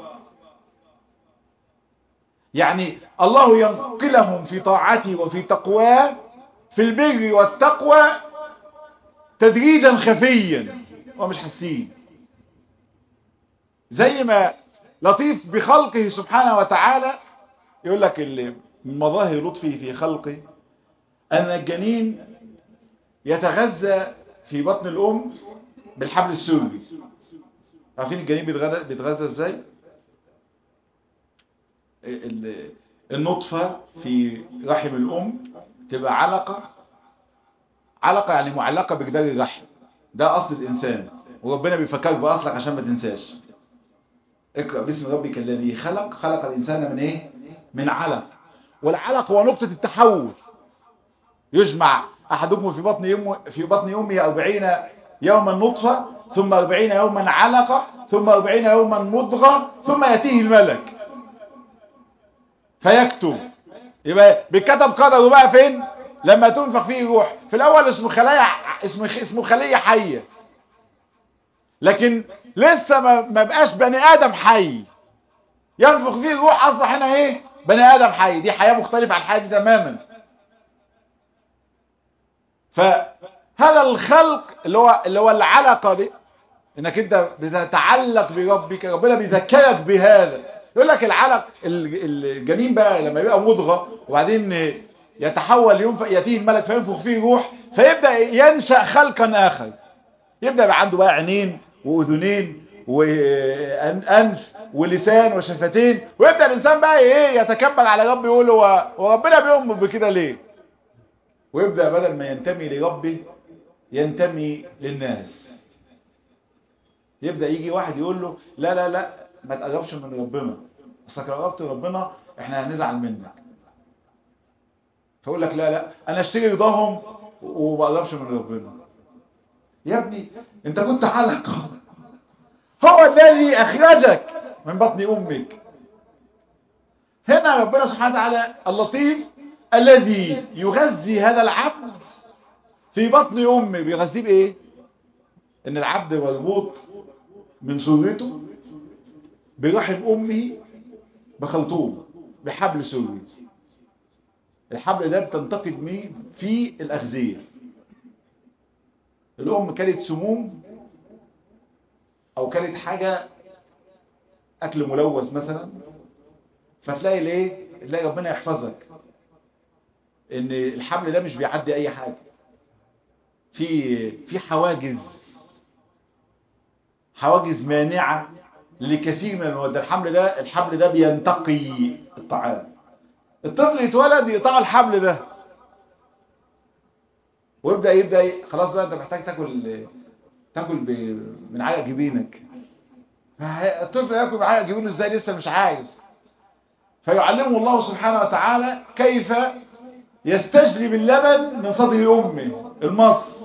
يعني الله ينقلهم في طاعته وفي تقواه في البر والتقوى تدريجا خفيا ومش حاسين زي ما لطيف بخلقه سبحانه وتعالى يقول لك من مظاهر لطفه في خلقه أن الجنين يتغذى في بطن الأم بالحبل السوري عارفين الجنين بيتغذى بيتغذى ازاي النطفة في رحم الأم تبقى علقة علقة يعني معلقة بجدار الرحم ده أصل الإنسان وربنا بيفكرك بأصلك عشان ما تنساش اقرأ باسم ربك الذي خلق خلق الإنسان من إيه؟ من علق والعلق هو نقطة التحول يجمع أحدكم في بطن يوم في بطن أمه أربعين يوما نطفة ثم أربعين يوما علقة ثم أربعين يوما مضغة ثم يأتيه الملك فيكتب يبقى بيتكتب قدره بقى فين لما تنفخ فيه روح في الأول اسمه خلايا اسمه اسمه خلية حية لكن لسه ما, ما بقاش بني آدم حي ينفخ فيه الروح أصبح هنا ايه بني آدم حي دي حياة مختلفة عن الحياة دي تماما فهذا الخلق اللي هو اللي هو العلقة دي انك انت بتتعلق بربك ربنا بيذكرك بهذا يقول لك العلق الجنين بقى لما يبقى مضغة وبعدين يتحول ينفخ يأتيه الملك فينفخ فيه روح فيبدأ ينشأ خلقا آخر يبدأ يبقى عنده بقى عينين وأذنين وأنف ولسان وشفتين ويبدأ الإنسان بقى ايه يتكبر على ربه يقول هو وربنا بيؤمر بكده ليه ويبدأ بدل ما ينتمي لربه ينتمي للناس يبدأ يجي واحد يقول له لا لا لا ما تقربش من ربنا اصلك لو قربت ربنا احنا هنزعل منك فيقول لك لا لا انا اشتري رضاهم وما اقربش من ربنا يا ابني انت كنت حلقة هو الذي اخرجك من بطن امك هنا ربنا سبحانه وتعالى اللطيف الذي يغذي هذا العبد في بطن امه بيغذيه بايه ان العبد مربوط من سرته برحم امه بخلطوم بحبل سري الحبل ده بتنتقد ميه في الاغذيه الام كانت سموم او كانت حاجه اكل ملوث مثلا فتلاقي ليه تلاقي ربنا يحفظك ان الحبل ده مش بيعدي اي حاجه في في حواجز حواجز مانعه لكثير من المواد الحمل ده الحبل ده بينتقي الطعام الطفل يتولد يقطع الحبل ده ويبدا يبدا خلاص بقى انت محتاج تاكل تاكل ب... من عرق جبينك الطفل ياكل من عرق جبينه ازاي لسه مش عارف فيعلمه الله سبحانه وتعالى كيف يستجلب اللبن من صدر امه المص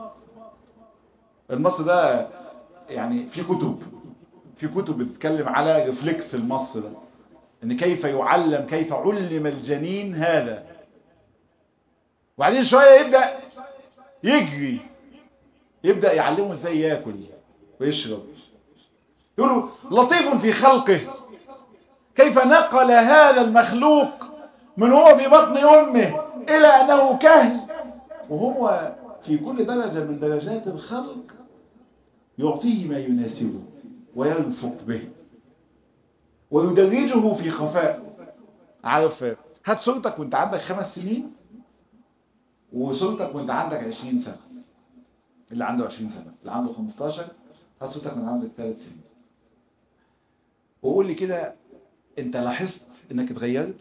المص ده يعني في كتب في كتب بتتكلم على ريفلكس المص ده ان كيف يعلم كيف علم الجنين هذا وبعدين شوية يبدأ يجري يبدأ يعلمه ازاي ياكل ويشرب يقولوا لطيف في خلقه كيف نقل هذا المخلوق من هو في بطن أمه إلى أنه كهل وهو في كل درجة من درجات الخلق يعطيه ما يناسبه ويرفق به ويدرجه في خفاء عارف هات صورتك وانت عندك خمس سنين وصورتك وانت عندك عشرين سنة اللي عنده عشرين سنة اللي عنده خمستاشر هات صورتك وانت عندك ثلاث سنين وقول لي كده انت لاحظت انك اتغيرت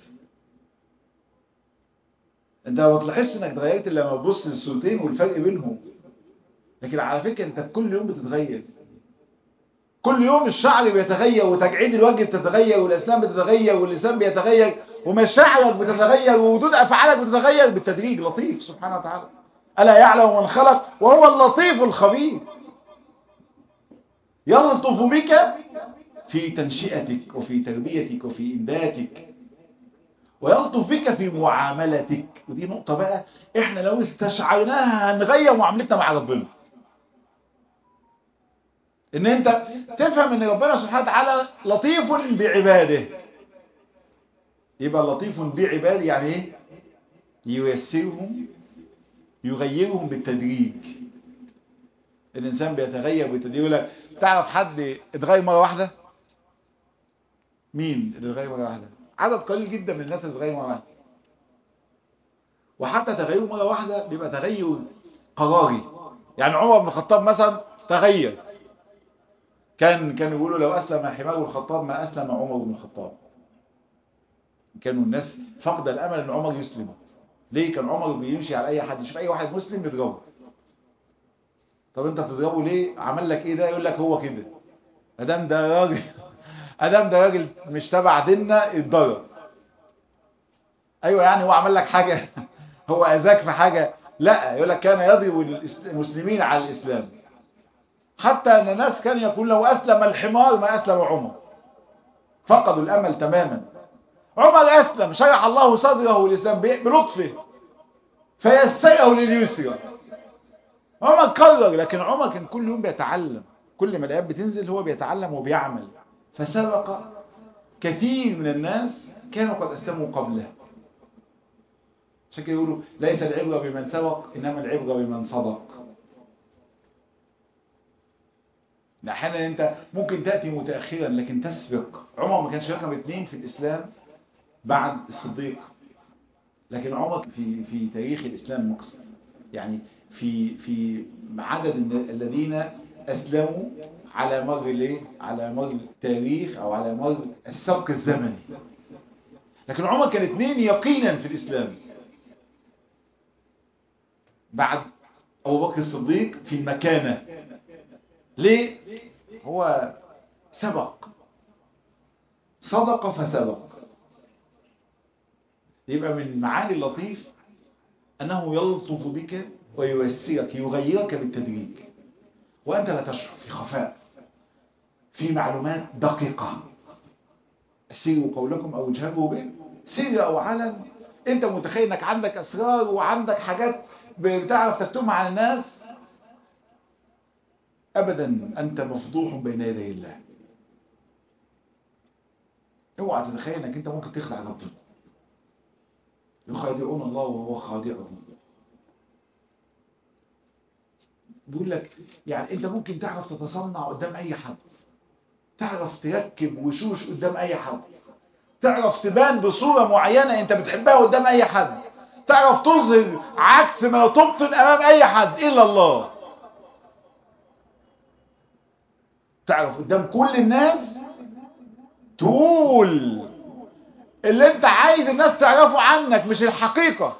انت ما بتلاحظش انك اتغيرت الا لما تبص للصورتين والفرق بينهم لكن على فكرة انت كل يوم بتتغير كل يوم الشعر بيتغير وتجعيد الوجه بتتغير والاسنان بتتغير واللسان بيتغير ومشاعرك بتتغير وردود افعالك بتتغير بالتدريج لطيف سبحانه وتعالى الا يعلم من خلق وهو اللطيف الخبير يلطف بك في تنشئتك وفي تربيتك وفي انباتك ويلطف بك في معاملتك ودي نقطة بقى احنا لو استشعرناها هنغير معاملتنا مع ربنا ان انت تفهم ان ربنا سبحانه وتعالى لطيف بعباده يبقى لطيف بعباده يعني ايه ييسرهم يغيرهم بالتدريج الانسان بيتغير بالتدريج يقول لك تعرف حد اتغير مره واحده مين اللي اتغير مره واحده عدد قليل جدا من الناس اللي اتغير مره واحده وحتى تغيره مره واحده بيبقى تغير قراري يعني عمر بن الخطاب مثلا تغير كان كانوا يقولوا لو أسلم حمار الخطاب ما أسلم عمر بن الخطاب كانوا الناس فقد الأمل أن عمر يسلم ليه كان عمر بيمشي على أي حد يشوف أي واحد مسلم يضربه طب أنت بتضربه ليه عمل لك إيه ده يقول لك هو كده أدام ده راجل أدام ده راجل مش تبع ديننا اتضرب أيوة يعني هو عمل لك حاجة هو أذاك في حاجة لا يقول لك كان يضرب المسلمين على الإسلام حتى أن الناس كان يقول لو أسلم الحمار ما أسلم عمر فقدوا الأمل تماما عمر أسلم شرح الله صدره الإسلام بلطفه فيسره لليسرى عمر قرر لكن عمر كان كل يوم بيتعلم كل ما الآيات بتنزل هو بيتعلم وبيعمل فسبق كثير من الناس كانوا قد أسلموا قبله عشان كده يقولوا ليس العبرة بمن سبق إنما العبرة بمن صدق احيانا انت ممكن تأتي متأخرا لكن تسبق عمر ما كانش رقم اثنين في الإسلام بعد الصديق لكن عمر في في تاريخ الإسلام مقصد يعني في في عدد الذين أسلموا على مر الايه على مر التاريخ أو على مر السبق الزمني لكن عمر كان اثنين يقينا في الإسلام بعد أبو بكر الصديق في المكانة ليه هو سبق صدق فسبق يبقى من معاني اللطيف أنه يلطف بك ويوسرك يغيرك بالتدريج وأنت لا تشعر في خفاء في معلومات دقيقة سيروا قولكم أو اجهبوا به سر أو علن أنت متخيل أنك عندك أسرار وعندك حاجات بتعرف تكتبها عن الناس أبدا أنت مفضوح بين يدي الله اوعى تتخيل أنك أنت ممكن تخلع ربنا يخادعون الله وهو خادعهم بيقول لك يعني أنت ممكن تعرف تتصنع قدام أي حد تعرف تركب وشوش قدام أي حد تعرف تبان بصورة معينة أنت بتحبها قدام أي حد تعرف تظهر عكس ما تبطن أمام أي حد إلا الله تعرف قدام كل الناس تقول اللي انت عايز الناس تعرفه عنك مش الحقيقة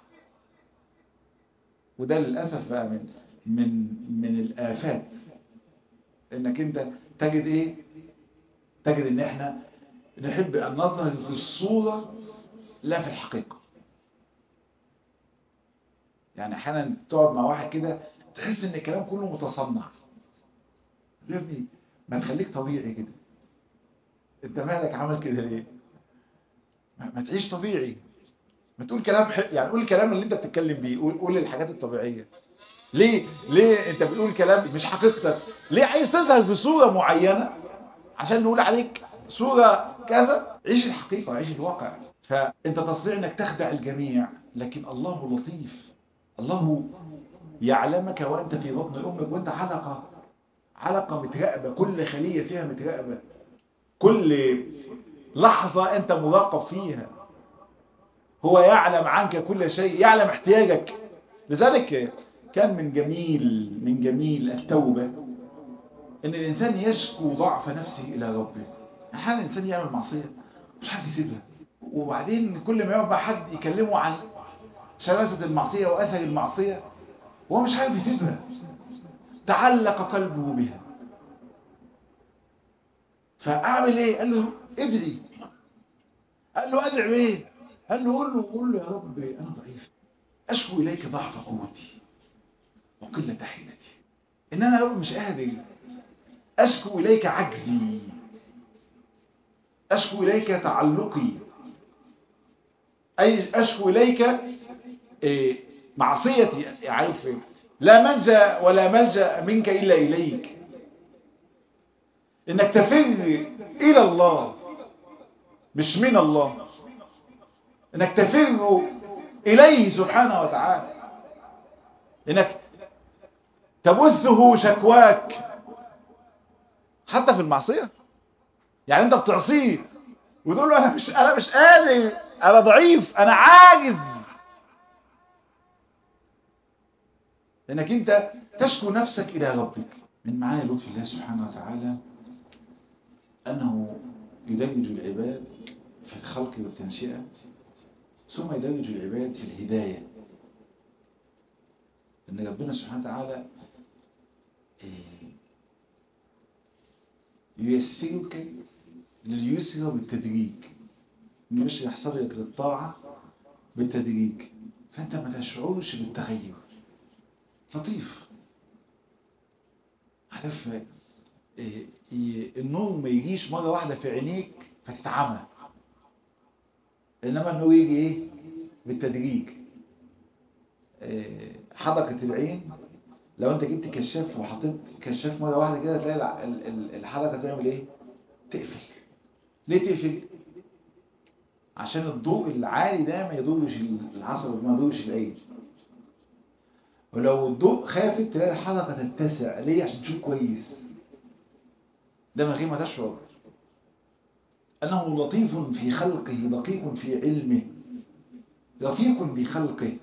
وده للأسف بقى من من من الآفات انك انت تجد ايه تجد ان احنا نحب ان نظهر في الصورة لا في الحقيقة يعني احيانا تقعد مع واحد كده تحس ان الكلام كله متصنع يا ابني ما تخليك طبيعي كده انت مالك عمل كده ليه ما, ما تعيش طبيعي ما تقول كلام ح... يعني قول الكلام اللي انت بتتكلم بيه قول قول الحاجات الطبيعيه ليه ليه انت بتقول كلام مش حقيقتك ليه عايز تظهر في صوره معينه عشان نقول عليك صوره كذا عيش الحقيقه عيش الواقع فانت تستطيع انك تخدع الجميع لكن الله لطيف الله يعلمك وأنت في بطن أمك وأنت علقة علقة متراقبة كل خلية فيها متراقبة كل لحظة أنت مراقب فيها هو يعلم عنك كل شيء يعلم احتياجك لذلك كان من جميل من جميل التوبة ان الانسان يشكو ضعف نفسه الى ربه احيانا الانسان يعمل معصية مش حد يسيبها وبعدين كل ما يقعد مع حد يكلمه عن شراسة المعصية واثر المعصية وهو مش عارف يسيبها تعلق قلبه بها فاعمل ايه قال له ادعي قال له ادعي ايه قال له قول له قول له يا رب انا ضعيف اشكو اليك ضعف قوتي وقلة حيلتي ان انا يا رب مش قادر اشكو اليك عجزي اشكو اليك تعلقي اي اشكو اليك إيه معصيتي عارف لا منجا ولا ملجا منك الا اليك انك تفر الى الله مش من الله انك تفر اليه سبحانه وتعالى انك تبثه شكواك حتى في المعصية يعني انت بتعصيه وتقول له انا مش انا مش قادر انا ضعيف انا عاجز لانك انت تشكو نفسك الى ربك من معاني لطف الله سبحانه وتعالى انه يدرج العباد في الخلق والتنشئة ثم يدرج العباد في الهداية ان ربنا سبحانه وتعالى ييسرك لليسر بالتدريج انه يشرح صدرك للطاعة بالتدريج فانت ما تشعرش بالتغير لطيف عارف النور ما يجيش مرة واحدة في عينيك فتتعمى انما النور يجي ايه بالتدريج حدقة العين لو انت جبت كشاف وحطيت كشاف مرة واحدة كده تلاقي الحدقة تعمل ايه تقفل ليه تقفل عشان الضوء العالي ده ما يضرش العصب ما يضرش العين ولو الضوء خافت تلاقي الحلقة تتسع ليه عشان تشوف كويس ده من غير ما تشعر أنه لطيف في خلقه دقيق في علمه رفيق بخلقه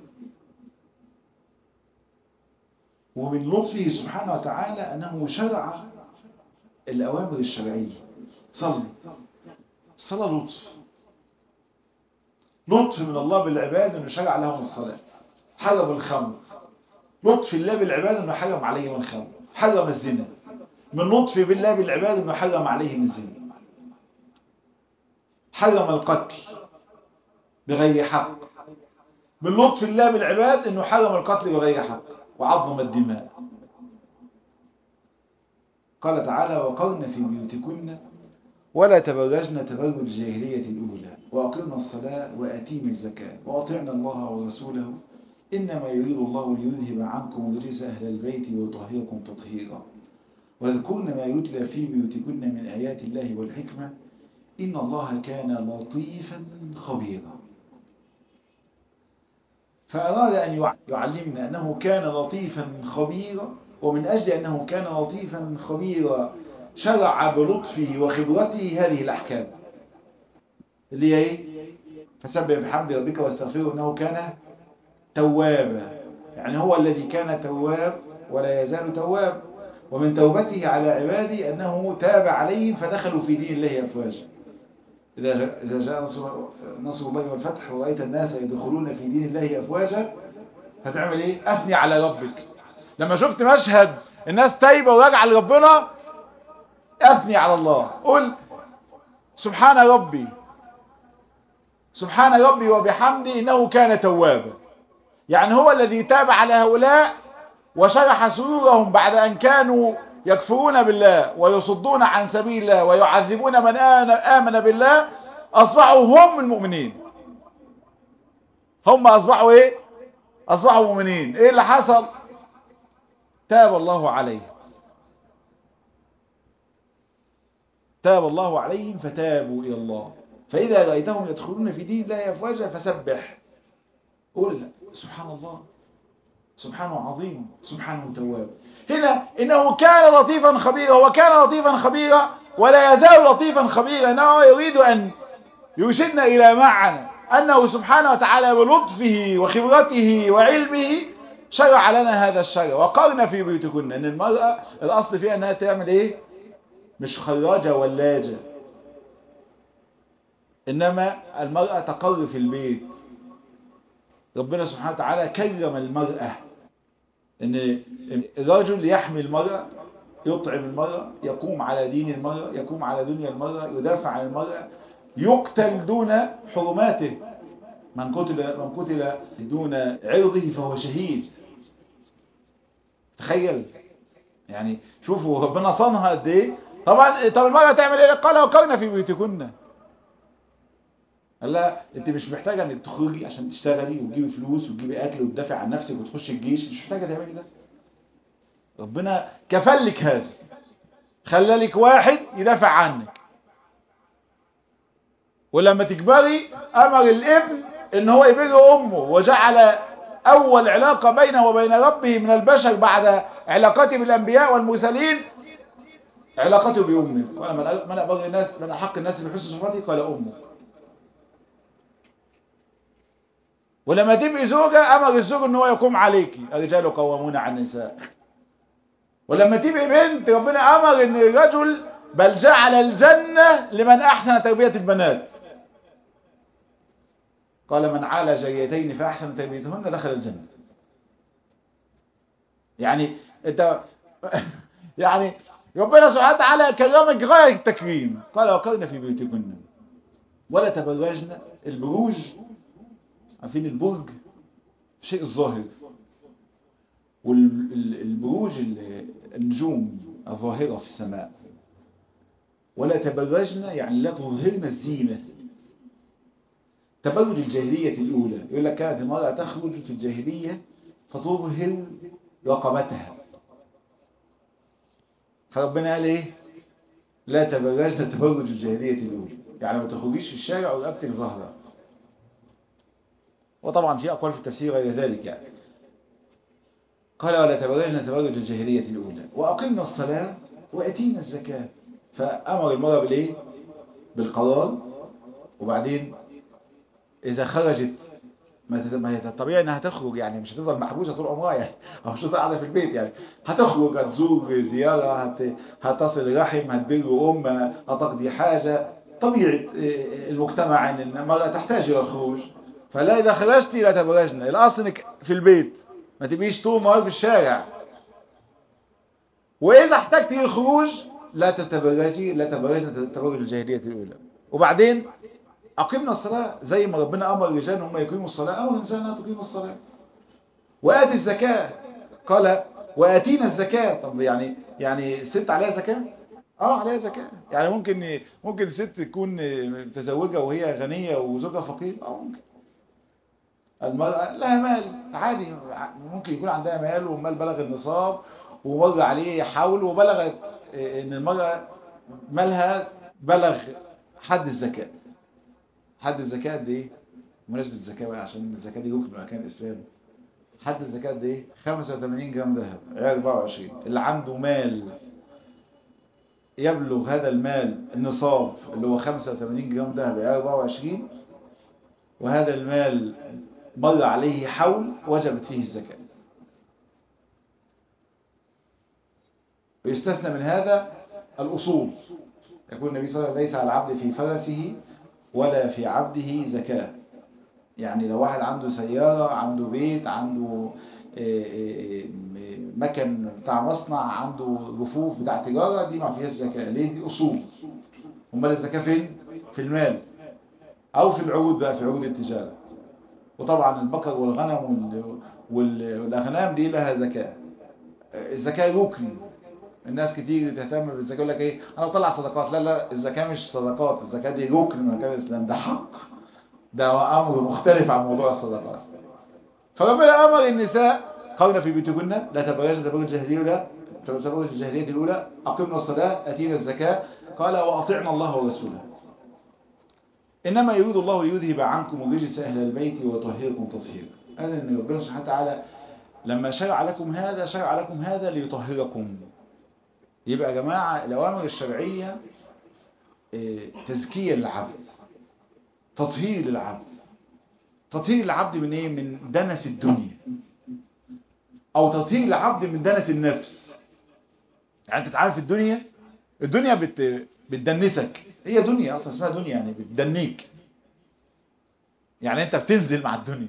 ومن لطفه سبحانه وتعالى أنه شرع الأوامر الشرعية صلي الصلاة لطف لطف من الله بالعباد أنه شرع لهم الصلاة حرم الخمر لطف الله بالعباد أنه حرم عليهم الخمر حرم الزنا من لطف بالله بالعباد أنه حرم عليهم الزنا حرم القتل بغير حق من لطف الله بالعباد أنه حرم القتل بغير حق وعظم الدماء قال تعالى وقرن في بيوتكن ولا تبرجن تبرج الجاهلية الأولى وأقمنا الصلاة وأتينا الزكاة وأطعنا الله ورسوله إنما يريد الله ليذهب عنكم رجس أهل البيت ويطهركم تطهيرا واذكرن ما يتلى في بيوتكن من آيات الله والحكمة إن الله كان لطيفا خبيرا فأراد أن يعلمنا أنه كان لطيفا خبيرا ومن أجل أنه كان لطيفا خبيرا شرع بلطفه وخبرته هذه الأحكام اللي هي ايه فسبح بحمد ربك واستغفره انه كان توابا يعني هو الذي كان تواب ولا يزال تواب ومن توبته على عباده أنه تاب عليهم فدخلوا في دين الله أفواجا إذا إذا جاء نصر, نصر الله والفتح ورأيت الناس يدخلون في دين الله أفواجا هتعمل إيه؟ أثني على ربك لما شفت مشهد الناس تايبة وراجعة لربنا أثني على الله قل سبحان ربي سبحان ربي وبحمده إنه كان توابا يعني هو الذي تاب على هؤلاء وشرح صدورهم بعد أن كانوا يكفرون بالله ويصدون عن سبيل الله ويعذبون من آمن بالله أصبحوا هم المؤمنين هم أصبحوا إيه أصبحوا مؤمنين إيه اللي حصل تاب الله عليهم تاب الله عليهم فتابوا إلى الله فإذا رأيتهم يدخلون في دين الله أفواجا فسبح قل سبحان الله سبحانه عظيم سبحانه تواب هنا إنه كان لطيفا خبيرا وكان لطيفا خبيرا ولا يزال لطيفا خبيرا إنه يريد أن يرشدنا إلى معنى أنه سبحانه وتعالى بلطفه وخبرته وعلمه شرع لنا هذا الشرع وقرنا في بيوتكن أن المرأة الأصل فيها أنها تعمل إيه مش خراجة ولاجة إنما المرأة تقر في البيت ربنا سبحانه وتعالى كرم المرأة ان الرجل يحمي المرأة يطعم المرأة يقوم على دين المرأة يقوم على دنيا المرأة يدافع عن المرأة يقتل دون حرماته من قتل من قتل دون عرضه فهو شهيد تخيل يعني شوفوا ربنا صنها قد ايه طبعا طب المرأة تعمل ايه قال وقرنا في بيوتكن قال لها انت مش محتاجه انك تخرجي عشان تشتغلي وتجيبي فلوس وتجيبي اكل وتدافع عن نفسك وتخشي الجيش مش محتاجه تعملي ده ربنا كفلك هذا خلى لك واحد يدافع عنك ولما تكبري امر الابن ان هو يبر امه وجعل اول علاقه بينه وبين ربه من البشر بعد علاقته بالانبياء والمرسلين علاقته بامه قال من ابر الناس من احق الناس بحسن صفاته قال امه ولما تبقي زوجة أمر الزوج ان هو يقوم عليكي الرجال قوامون على النساء ولما تبقي بنت ربنا أمر ان الرجل بل جعل الجنة لمن أحسن تربية البنات قال من عال جريتين فأحسن تربيتهن دخل الجنة يعني انت يعني ربنا سبحانه وتعالى كرمك غاية التكريم قال وقرن في بيوتكن ولا تبرجن البروج عارفين البرج شيء الظاهر والبروج النجوم الظاهرة في السماء ولا تبرجن يعني لا تظهرن الزينة تبرج الجاهلية الأولى يقول لك كانت المرأة تخرج في الجاهلية فتظهر رقبتها فربنا قال ايه لا تبرجن تبرج الجاهلية الأولى يعني ما تخرجيش في الشارع ورقبتك ظاهره وطبعا في أقوال في التفسير غير ذلك يعني قال ولا تبرجنا تبرج الجاهلية الأولى وأقمنا الصلاة وأتينا الزكاة فأمر المرأة بالإيه؟ بالقرار وبعدين إذا خرجت ما هي الطبيعي انها تخرج يعني مش هتفضل محبوسه طول عمرها يعني او مش هتفضل قاعده في البيت يعني هتخرج هتزور زياره هت... هتصل رحم هتبر ام هتقضي حاجه طبيعه المجتمع ان المراه تحتاج الى الخروج فلا إذا خرجتي لا تبرجنا الأصل إنك في البيت ما تبقيش طول النهار في الشارع وإذا احتجتي للخروج لا تتبرجي لا تبرجنا تبرج الجاهلية الأولى وبعدين أقمنا الصلاة زي ما ربنا أمر الرجال أن هم يقيموا الصلاة أمر الإنسان أنها تقيم الصلاة وآتي الزكاة قال وآتينا الزكاة طب يعني يعني الست عليها زكاة اه عليها زكاة يعني ممكن ممكن ست تكون متزوجة وهي غنية وزوجها فقير اه ممكن المرأة لها مال عادي ممكن يكون عندها مال والمال بلغ النصاب ومر عليه حول وبلغت ان المرأة مالها بلغ حد الزكاة حد الزكاة دي ايه مناسبة الزكاة بقى عشان الزكاة دي ركن من اركان الاسلام حد الزكاة دي ايه 85 جرام ذهب عيار 24 اللي عنده مال يبلغ هذا المال النصاب اللي هو 85 جرام ذهب عيار 24 وهذا المال مر عليه حول وجبت فيه الزكاة ويستثنى من هذا الأصول يقول النبي صلى الله عليه وسلم ليس على العبد في فرسه ولا في عبده زكاة يعني لو واحد عنده سيارة عنده بيت عنده مكن بتاع مصنع عنده رفوف بتاع تجارة دي ما فيهاش زكاة ليه دي أصول امال الزكاة فين؟ في المال أو في العروض بقى في عروض التجارة وطبعا البقر والغنم والأغنام دي لها زكاة الزكاة ركن الناس كتير تهتم بالزكاة يقول لك ايه انا بطلع صدقات لا لا الزكاة مش صدقات الزكاة دي ركن من اركان الاسلام ده حق ده امر مختلف عن موضوع الصدقات فربنا امر النساء قرن في بيوتكن لا تبرجن تبرج الجاهليه الاولى تبرج الجاهليه الاولى اقمنا الصلاه اتينا الزكاه قال واطعنا الله ورسوله انما يريد الله ليذهب عنكم الرجس اهل البيت ويطهركم تطهيرا قال ان ربنا سبحانه وتعالى لما شرع لكم هذا شرع لكم هذا ليطهركم يبقى يا جماعة الأوامر الشرعية تزكية للعبد تطهير للعبد تطهير العبد من ايه من دنس الدنيا او تطهير العبد من دنس النفس يعني انت عارف الدنيا الدنيا بت... بتدنسك هي دنيا اصلا اسمها دنيا يعني بتدنيك يعني انت بتنزل مع الدنيا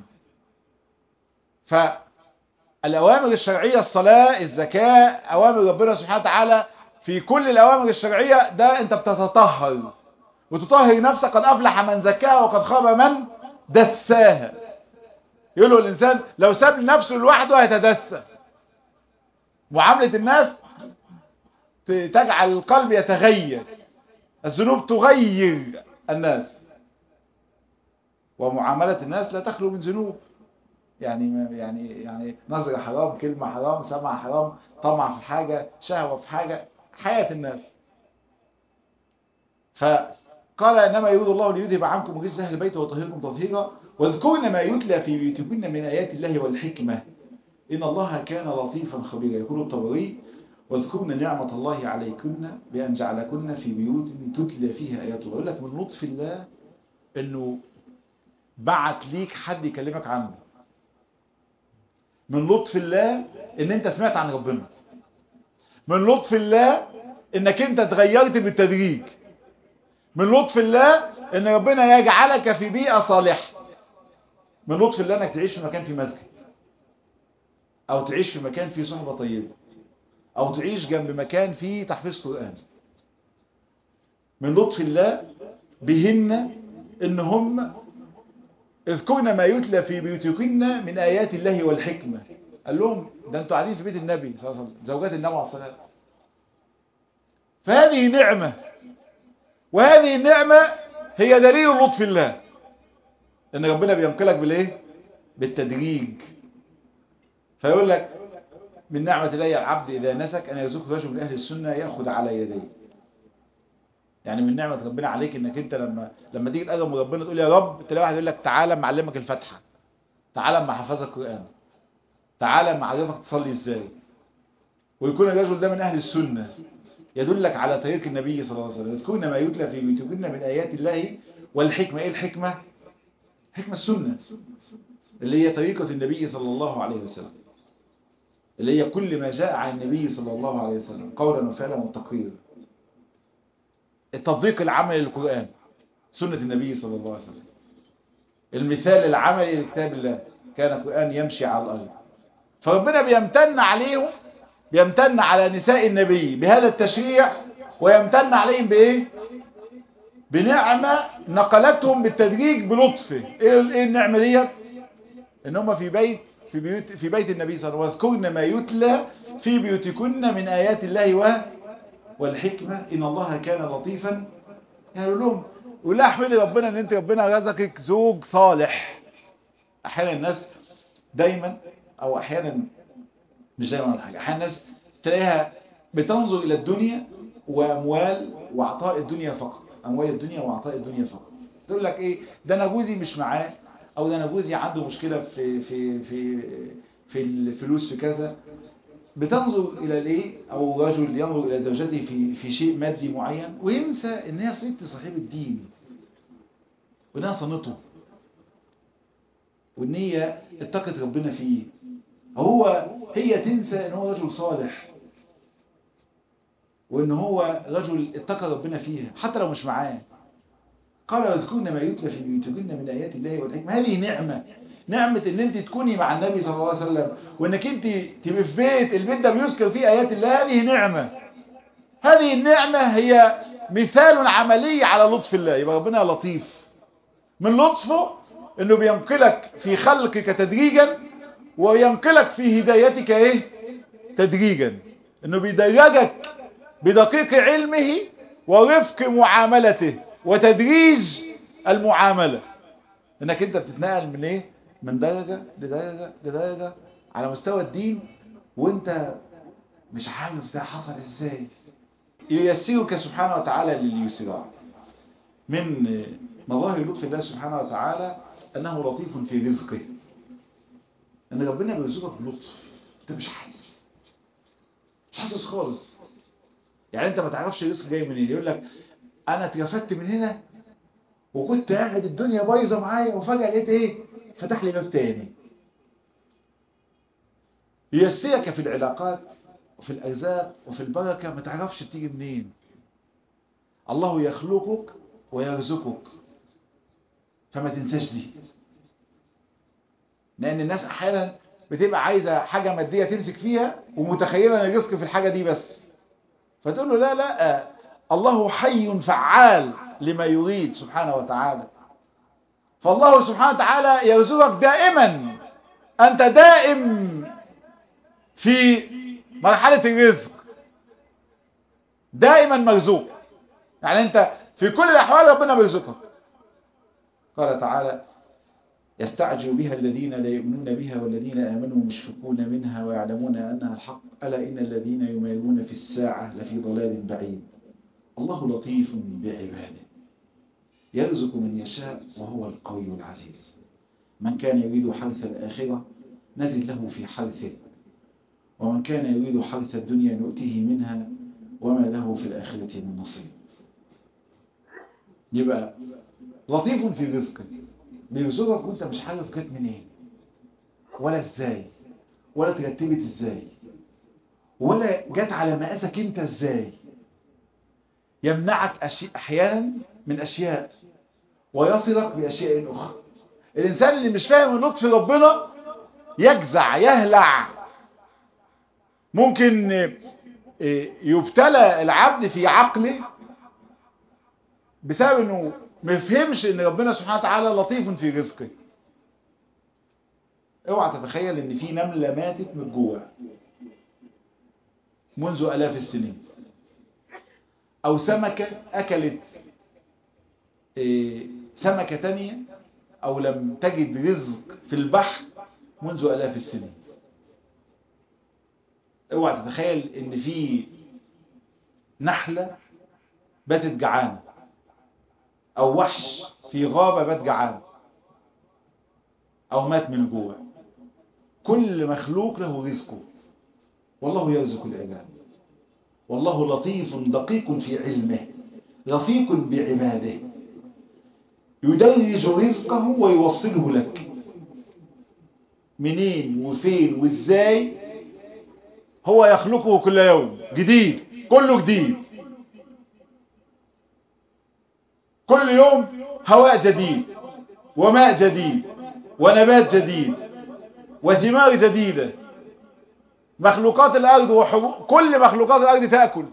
فالاوامر الشرعيه الصلاه الزكاه اوامر ربنا سبحانه وتعالى في كل الاوامر الشرعيه ده انت بتتطهر وتطهر نفسك قد افلح من زكاها وقد خاب من دساها يقول له الانسان لو ساب نفسه لوحده هيتدسى معامله الناس تجعل القلب يتغير الذنوب تغير الناس ومعاملة الناس لا تخلو من ذنوب يعني يعني يعني نظرة حرام كلمة حرام سمع حرام طمع في حاجة شهوة في حاجة حياة الناس فقال إنما يريد الله ليذهب عنكم رجس أهل البيت ويطهركم تطهيرا واذكرن ما يتلى في بيوتكن من آيات الله والحكمة إن الله كان لطيفا خبيرا يقول الطبري واذكرن نعمة الله عليكن بأن جعلكن في بيوت تتلى فيها آيات الله يقول لك من لطف الله أنه بعت ليك حد يكلمك عنه من لطف الله ان انت سمعت عن ربنا من لطف الله انك انت اتغيرت بالتدريج من لطف الله ان ربنا يجعلك في بيئة صالحة من لطف الله انك تعيش في مكان في مسجد او تعيش في مكان فيه صحبة طيبة او تعيش جنب مكان فيه تحفيظ قرآن من لطف الله بهن ان هم اذكرن ما يتلى في بيوتكن من آيات الله والحكمة قال لهم ده انتوا قاعدين في بيت النبي صلى الله عليه وسلم زوجات النبي عليه الصلاة والسلام فهذه نعمة وهذه النعمة هي دليل لطف الله ان ربنا بينقلك بالايه بالتدريج فيقول لك من نعمة الله العبد إذا نسك أن يرزقه رجل من أهل السنة يأخذ على يديه يعني من نعمة ربنا عليك انك انت لما لما تيجي تقرب من ربنا تقول يا رب تلاقي واحد يقول لك تعالى معلمك الفاتحة تعالى ما حفظك القرآن تعالى ما عرفك تصلي ازاي ويكون الرجل ده من اهل السنة يدلك على طريق النبي صلى الله عليه وسلم يذكرون ما يتلى في بيوتكن من ايات الله والحكمة ايه الحكمة حكمة السنة اللي هي طريقة النبي صلى الله عليه وسلم اللي هي كل ما جاء عن النبي صلى الله عليه وسلم قولا وفعلا وتقريرا التطبيق العملي للقرآن سنة النبي صلى الله عليه وسلم المثال العملي لكتاب الله كان القرآن يمشي على الأرض فربنا بيمتن عليهم بيمتن على نساء النبي بهذا التشريع ويمتن عليهم بإيه بنعمة نقلتهم بالتدريج بلطفه ايه النعمة دي ان هم في بيت في بيوت في بيت النبي صلى الله عليه وسلم واذكرن ما يتلى في بيوتكن من آيات الله و والحكمة إن الله كان لطيفا يعني يقول لهم يقول لها احمدي ربنا ان انت ربنا رزقك زوج صالح احيانا الناس دايما او احيانا مش دايما ولا حاجه احيانا الناس تلاقيها بتنظر الى الدنيا واموال وعطاء الدنيا فقط اموال الدنيا وعطاء الدنيا فقط تقول لك ايه ده انا جوزي مش معاه او ده انا جوزي عنده مشكله في في في في الفلوس في كذا بتنظر الى الايه او رجل ينظر الى زوجته في في شيء مادي معين وينسى ان هي ست صاحب الدين وانها صنته وان هي اتقت ربنا فيه هو هي تنسى ان هو رجل صالح وان هو رجل اتقى ربنا فيها حتى لو مش معاه قال واذكرن ما يتلى في بيوتكن من ايات الله والحكمه هذه نعمه نعمة ان انت تكوني مع النبي صلى الله عليه وسلم وانك انت تبقي في بيت البيت ده بيذكر فيه ايات الله هذه نعمة هذه النعمة هي مثال عملي على لطف الله يبقى ربنا لطيف من لطفه انه بينقلك في خلقك تدريجا وينقلك في هدايتك ايه تدريجا انه بيدرجك بدقيق علمه ورفق معاملته وتدريج المعاملة انك انت بتتنقل من ايه من درجة لدرجة لدرجة على مستوى الدين وانت مش عارف ده حصل ازاي ييسرك سبحانه وتعالى لليسرى من مظاهر لطف الله سبحانه وتعالى انه لطيف في رزقه ان ربنا بيرزقك بلطف انت مش حاسس مش حاسس خالص يعني انت ما تعرفش الرزق جاي منين يقول لك انا اترفدت من هنا وكنت قاعد الدنيا بايظه معايا وفجاه لقيت ايه فتح لي باب تاني ييسرك في العلاقات وفي الارزاق وفي البركه ما تعرفش تيجي منين الله يخلقك ويرزقك فما تنساش دي لان الناس احيانا بتبقى عايزه حاجه ماديه تمسك فيها ومتخيله ان الرزق في الحاجه دي بس فتقول له لا لا الله حي فعال لما يريد سبحانه وتعالى فالله سبحانه وتعالى يرزقك دائما أنت دائم في مرحلة الرزق دائما مرزوق يعني أنت في كل الأحوال ربنا بيرزقك قال تعالى يستعجل بها الذين لا يؤمنون بها والذين آمنوا مشفقون منها ويعلمون أنها الحق ألا إن الذين يميلون في الساعة لفي ضلال بعيد الله لطيف بعباده يرزق من يشاء وهو القوي العزيز من كان يريد حرث الآخرة نزل له في حرثه ومن كان يريد حرث الدنيا نؤتيه منها وما له في الآخرة من نصيب يبقى لطيف في رزقك بيرزقك وانت مش عارف جت منين ولا ازاي ولا ترتبت ازاي ولا جت على مقاسك انت ازاي يمنعك أشي... احيانا من اشياء ويصلك باشياء اخرى الانسان اللي مش فاهم لطف ربنا يجزع يهلع ممكن يبتلى العبد في عقله بسبب انه ما يفهمش ان ربنا سبحانه وتعالى لطيف في رزقه اوعى تتخيل ان في نملة ماتت من الجوع منذ الاف السنين او سمكة اكلت سمكة تانية او لم تجد رزق في البحر منذ الاف السنين اوعى تتخيل ان في نحلة باتت جعانة او وحش في غابة بات جعان او مات من الجوع كل مخلوق له رزقه والله يرزق العباد والله لطيف دقيق في علمه رفيق بعباده يدرج رزقه ويوصله لك منين وفين وازاي هو يخلقه كل يوم جديد كله جديد كل يوم هواء جديد وماء جديد ونبات جديد وثمار جديدة مخلوقات الأرض وحبوب كل مخلوقات الأرض تأكل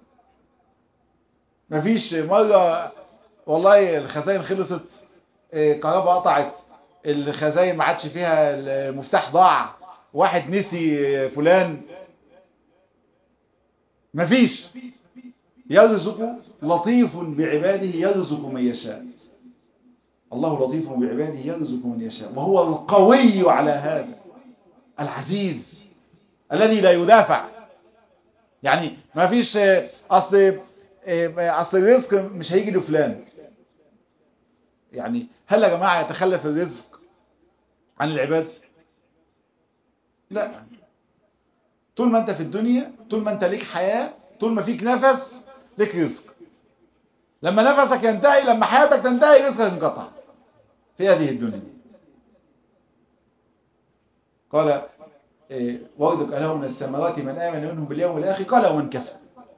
مفيش مرة والله الخزائن خلصت كهرباء قطعت الخزائن ما عادش فيها المفتاح ضاع واحد نسي فلان مفيش يرزق لطيف بعباده يرزق من يشاء الله لطيف بعباده يرزق من يشاء وهو القوي على هذا العزيز الذي لا يدافع يعني ما فيش اصل اصل الرزق مش هيجي لفلان يعني هل يا جماعه يتخلف الرزق عن العباد لا طول ما انت في الدنيا طول ما انت ليك حياه طول ما فيك نفس لك رزق لما نفسك ينتهي لما حياتك تنتهي رزقك انقطع في هذه الدنيا قال إيه وارزق له من السماوات من آمن منهم باليوم الآخر قال ومن كفر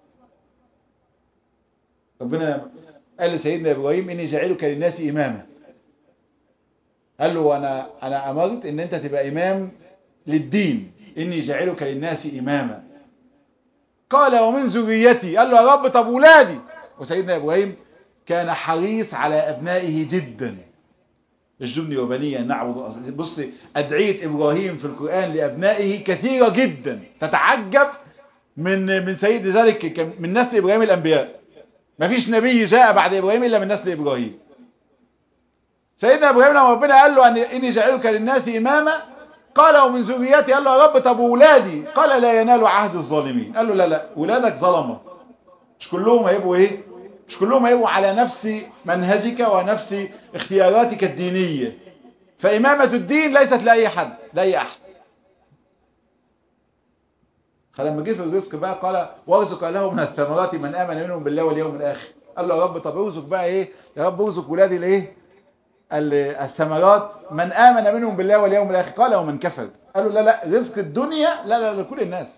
ربنا قال لسيدنا إبراهيم إني جاعلك للناس إماما قال له أنا, أنا أمرت إن أنت تبقى إمام للدين إني جاعلك للناس إماما قال ومن ذريتي قال له يا رب طب ولادي وسيدنا إبراهيم كان حريص على أبنائه جدا الجبن وبني أن نعبد بص أدعية إبراهيم في القرآن لأبنائه كثيرة جدا تتعجب من من سيد ذلك من نسل إبراهيم الأنبياء ما فيش نبي جاء بعد إبراهيم إلا من نسل إبراهيم سيدنا إبراهيم لما ربنا قال له أن إني جعلك للناس إماما قال ومن ذريتي قال له يا رب طب ولادي قال لا ينال عهد الظالمين قال له لا لا ولادك ظلمه مش كلهم هيبقوا ايه مش كلهم هيبقوا على نفس منهجك ونفس اختياراتك الدينية فإمامة الدين ليست لأي حد لأي أحد فلما جه في الرزق بقى قال وارزق له من الثمرات من امن منهم بالله واليوم الاخر قال له يا رب طب ارزق بقى ايه يا رب ارزق ولادي الايه الثمرات من امن منهم بالله واليوم الاخر قال ومن كفر قال له لا لا رزق الدنيا لا لا لكل الناس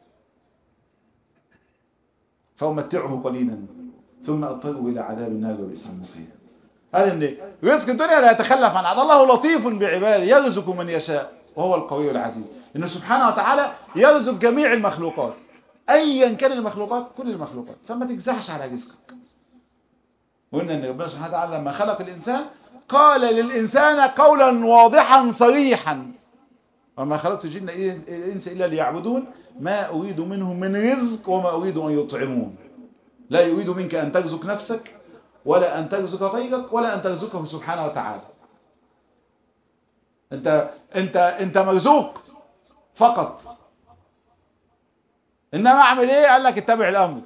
فأمتعه قليلا ثم أضطره إلى عذاب النار وبئس المصير قال إن رزق الدنيا لا يتخلف عن عذاب الله لطيف بعباده يرزق من يشاء وهو القوي العزيز إنه سبحانه وتعالى يرزق جميع المخلوقات أيا كان المخلوقات كل المخلوقات فما تجزعش على رزقك وقلنا إن ربنا سبحانه وتعالى لما خلق الإنسان قال للإنسان قولا واضحا صريحا وما خلقت الجن الإنس إلا ليعبدون ما أريد منهم من رزق وما أريد أن يطعمون لا يريد منك أن ترزق نفسك ولا أن ترزق غيرك ولا أن ترزقه سبحانه وتعالى أنت, أنت, أنت مرزوق فقط إنما أعمل إيه قال لك اتبع الأمر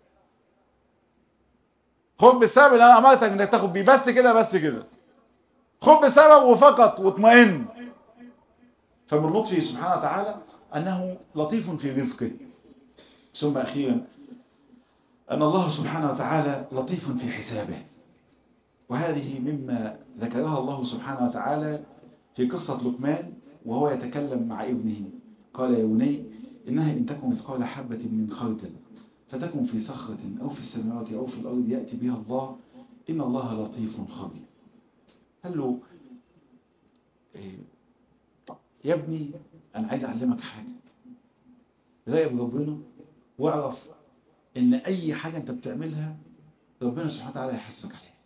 خد بالسبب اللي أنا أمرتك إنك تاخد بيه بس كده بس كده خد بالسبب وفقط واطمئن فمن لطفه سبحانه وتعالى أنه لطيف في رزقه ثم أخيرا أن الله سبحانه وتعالى لطيف في حسابه وهذه مما ذكرها الله سبحانه وتعالى في قصة لقمان وهو يتكلم مع ابنه قال يا بني إنها إن تكن مثقال حبة من خردل فتكن في صخرة أو في السماوات أو في الأرض يأتي بها الله إن الله لطيف خبير قال له إيه يا ابني أنا عايز أعلمك حاجة راقب ربنا واعرف إن أي حاجة أنت بتعملها ربنا سبحانه وتعالى يحسك عليها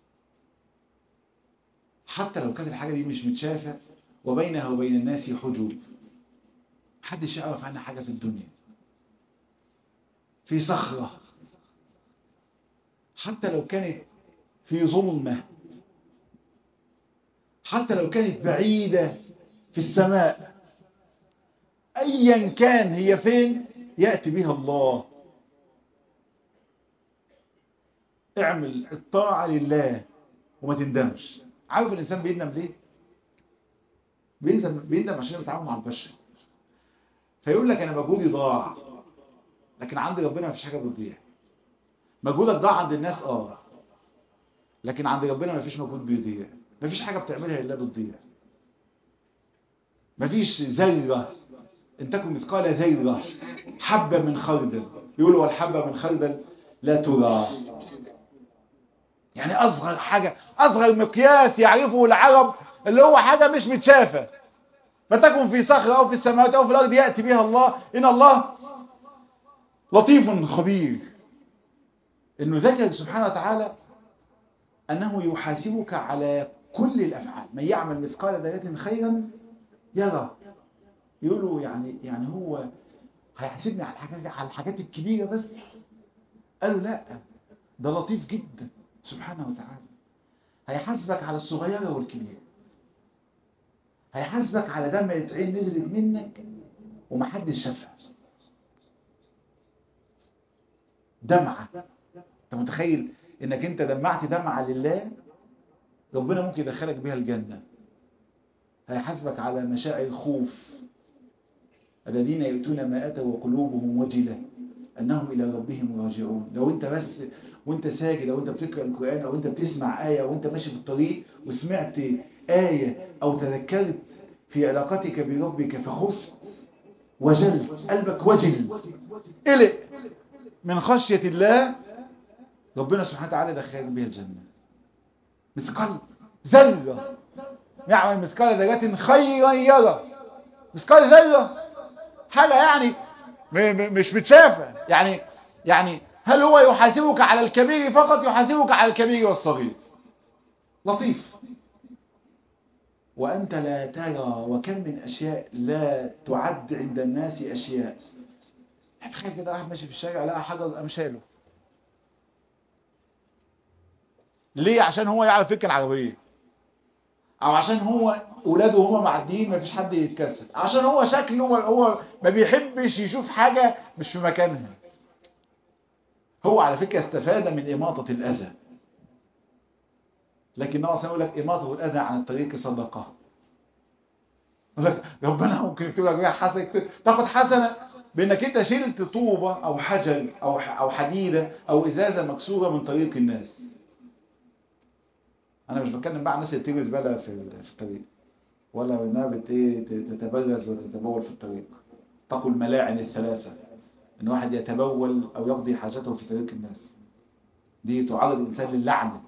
حتى لو كانت الحاجة دي مش متشافة وبينها وبين الناس حجوب محدش يعرف عنها حاجة في الدنيا في صخرة حتى لو كانت في ظلمة حتى لو كانت بعيدة في السماء ايا كان هي فين يأتي بها الله اعمل الطاعة لله وما تندمش عارف الانسان بيندم ليه بيندم, بيندم عشان بيتعامل مع البشر فيقول لك انا مجهودي ضاع لكن عند ربنا مفيش حاجة بتضيع مجهودك ضاع عند الناس اه لكن عند ربنا مفيش مجهود بيضيع مفيش حاجة بتعملها الا بتضيع مفيش ذرة ان تكن مثقال ذرة حبة من خردل يقولوا والحبة من خردل لا ترى يعني اصغر حاجة اصغر مقياس يعرفه العرب اللي هو حاجة مش متشافة فتكن في صخرة او في السماوات او في الارض يأتي بها الله ان الله لطيف خبير انه ذكر سبحانه وتعالى انه يحاسبك على كل الافعال من يعمل مثقال ذرة خيرا يرى يقولوا يعني يعني هو هيحاسبني على الحاجات على الحاجات الكبيرة بس قالوا لا ده لطيف جدا سبحانه وتعالى هيحاسبك على الصغيرة والكبيرة هيحاسبك على دمعة عين نزلت منك ومحدش شافها دمعة انت متخيل انك انت دمعت دمعة لله ربنا ممكن يدخلك بها الجنة هيحاسبك على مشاعر الخوف الذين يؤتون ما أتوا وقلوبهم وجلة أنهم إلى ربهم راجعون لو أنت بس وأنت ساجد أو أنت بتقرأ القرآن أو أنت بتسمع آية أو أنت ماشي في الطريق وسمعت آية أو تذكرت في علاقتك بربك فخفت وجل قلبك وجل قلق من خشية الله ربنا سبحانه وتعالى دخلك بها الجنة مثقال ذرة يعمل مثقال ذرة خيرا يرى مثقال ذرة حاجة يعني مش متشافة يعني يعني هل هو يحاسبك على الكبير فقط يحاسبك على الكبير والصغير لطيف وأنت لا ترى وكم من أشياء لا تعد عند الناس أشياء تخيل كده واحد ماشي في الشارع لقى حجر قام شاله ليه عشان هو يعرف يركن العربيه او عشان هو اولاده هما معديين ما فيش حد يتكسر عشان هو شكله هو, هو ما بيحبش يشوف حاجة مش في مكانها هو على فكرة استفاد من إماطة الأذى لكن هو يقول لك إماطة الأذى عن الطريق صدقة يقول لك ربنا ممكن يكتب لك بيها حسنة تاخد حسنة بانك انت شلت طوبة او حجر او او حديدة او ازازة مكسورة من طريق الناس انا مش بتكلم بقى عن الناس اللي بتجري زبالة في في الطريق ولا انها بت ايه تتبرز وتتبول في الطريق تقول الملاعن الثلاثة ان واحد يتبول او يقضي حاجته في طريق الناس دي تعرض الانسان للعنة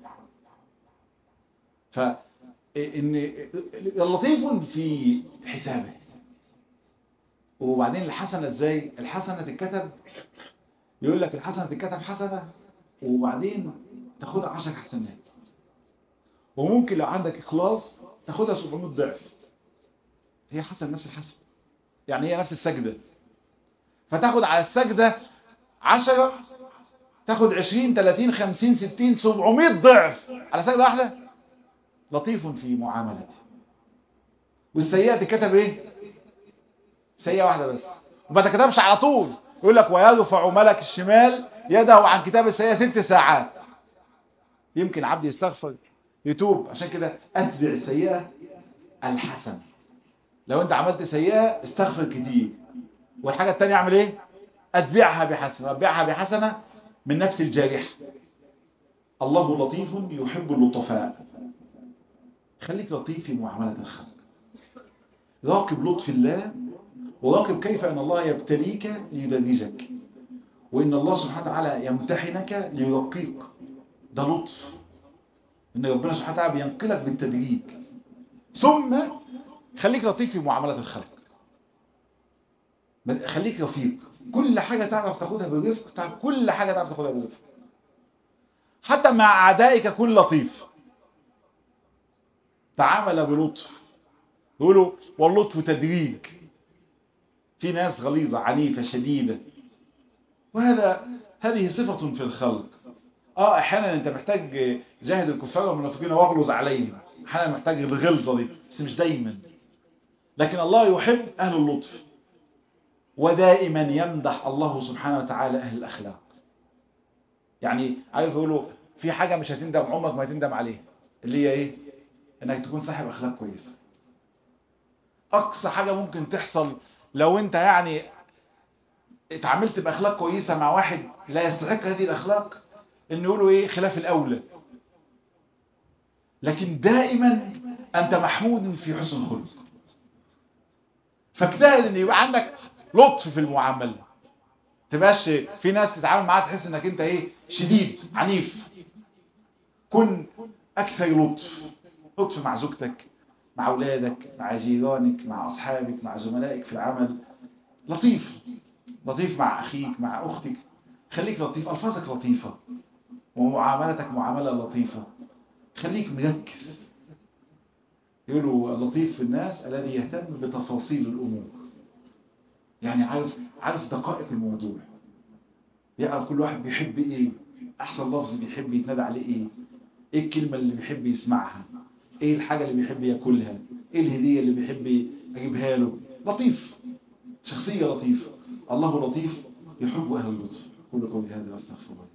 ف ان لطيف في حسابه وبعدين الحسنة ازاي الحسنة تتكتب يقول لك الحسنة تتكتب حسنة وبعدين تاخدها عشر حسنات وممكن لو عندك اخلاص تاخدها 700 ضعف هي حسنة نفس الحسنة يعني هي نفس السجدة فتاخد على السجدة 10 تاخد 20 30 50 60 700 ضعف على سجدة واحدة لطيف في معاملته والسيئة تكتب ايه سيئة واحدة بس وما تكتبش على طول يقول لك ويرفع ملك الشمال يده عن كتاب السيئة ست ساعات يمكن عبد يستغفر يتوب عشان كده اتبع السيئة الحسن لو انت عملت سيئة استغفر كتير والحاجة التانية اعمل ايه اتبعها بحسنة اتبعها بحسنة من نفس الجارحة الله لطيف يحب اللطفاء خليك لطيف في معاملة الخلق راقب لطف الله وراقب كيف أن الله يبتليك ليدرجك وإن الله سبحانه وتعالى يمتحنك ليرقيك ده لطف إن ربنا سبحانه وتعالى بينقلك بالتدريج ثم خليك لطيف في معاملة الخلق خليك رفيق كل حاجة تعرف تاخدها برفق تعرف كل حاجة تعرف تاخدها برفق حتى مع أعدائك كن لطيف تعامل بلطف يقولوا واللطف تدريج في ناس غليظة عنيفة شديدة وهذا هذه صفة في الخلق اه احيانا انت محتاج جاهد الكفار والمنافقين واغلظ عليهم احيانا محتاج الغلظة دي بس مش دايما لكن الله يحب اهل اللطف ودائما يمدح الله سبحانه وتعالى اهل الاخلاق يعني عارف يقولوا في حاجة مش هتندم عمرك ما هتندم عليها اللي هي ايه انك تكون صاحب اخلاق كويسة اقصى حاجة ممكن تحصل لو انت يعني اتعاملت باخلاق كويسة مع واحد لا يستحق هذه الاخلاق ان يقولوا ايه خلاف الاولى لكن دائما انت محمود في حسن الخلق فاجتهد ان يبقى عندك لطف في المعاملة تبقاش في ناس تتعامل معاها تحس انك انت ايه شديد عنيف كن اكثر لطف لطف مع زوجتك مع اولادك مع جيرانك مع اصحابك مع زملائك في العمل لطيف لطيف مع اخيك مع اختك خليك لطيف الفاظك لطيفة ومعاملتك معاملة لطيفة خليك مركز يقولوا اللطيف في الناس الذي يهتم بتفاصيل الامور يعني عارف عارف دقائق الموضوع يعرف كل واحد بيحب ايه احسن لفظ بيحب يتنادى عليه ايه ايه الكلمة اللي بيحب يسمعها ايه الحاجة اللي بيحب ياكلها ايه الهدية اللي بيحب اجيبها له لطيف شخصية لطيفة الله لطيف يحب اهل اللطف كل قولي هذا واستغفر الله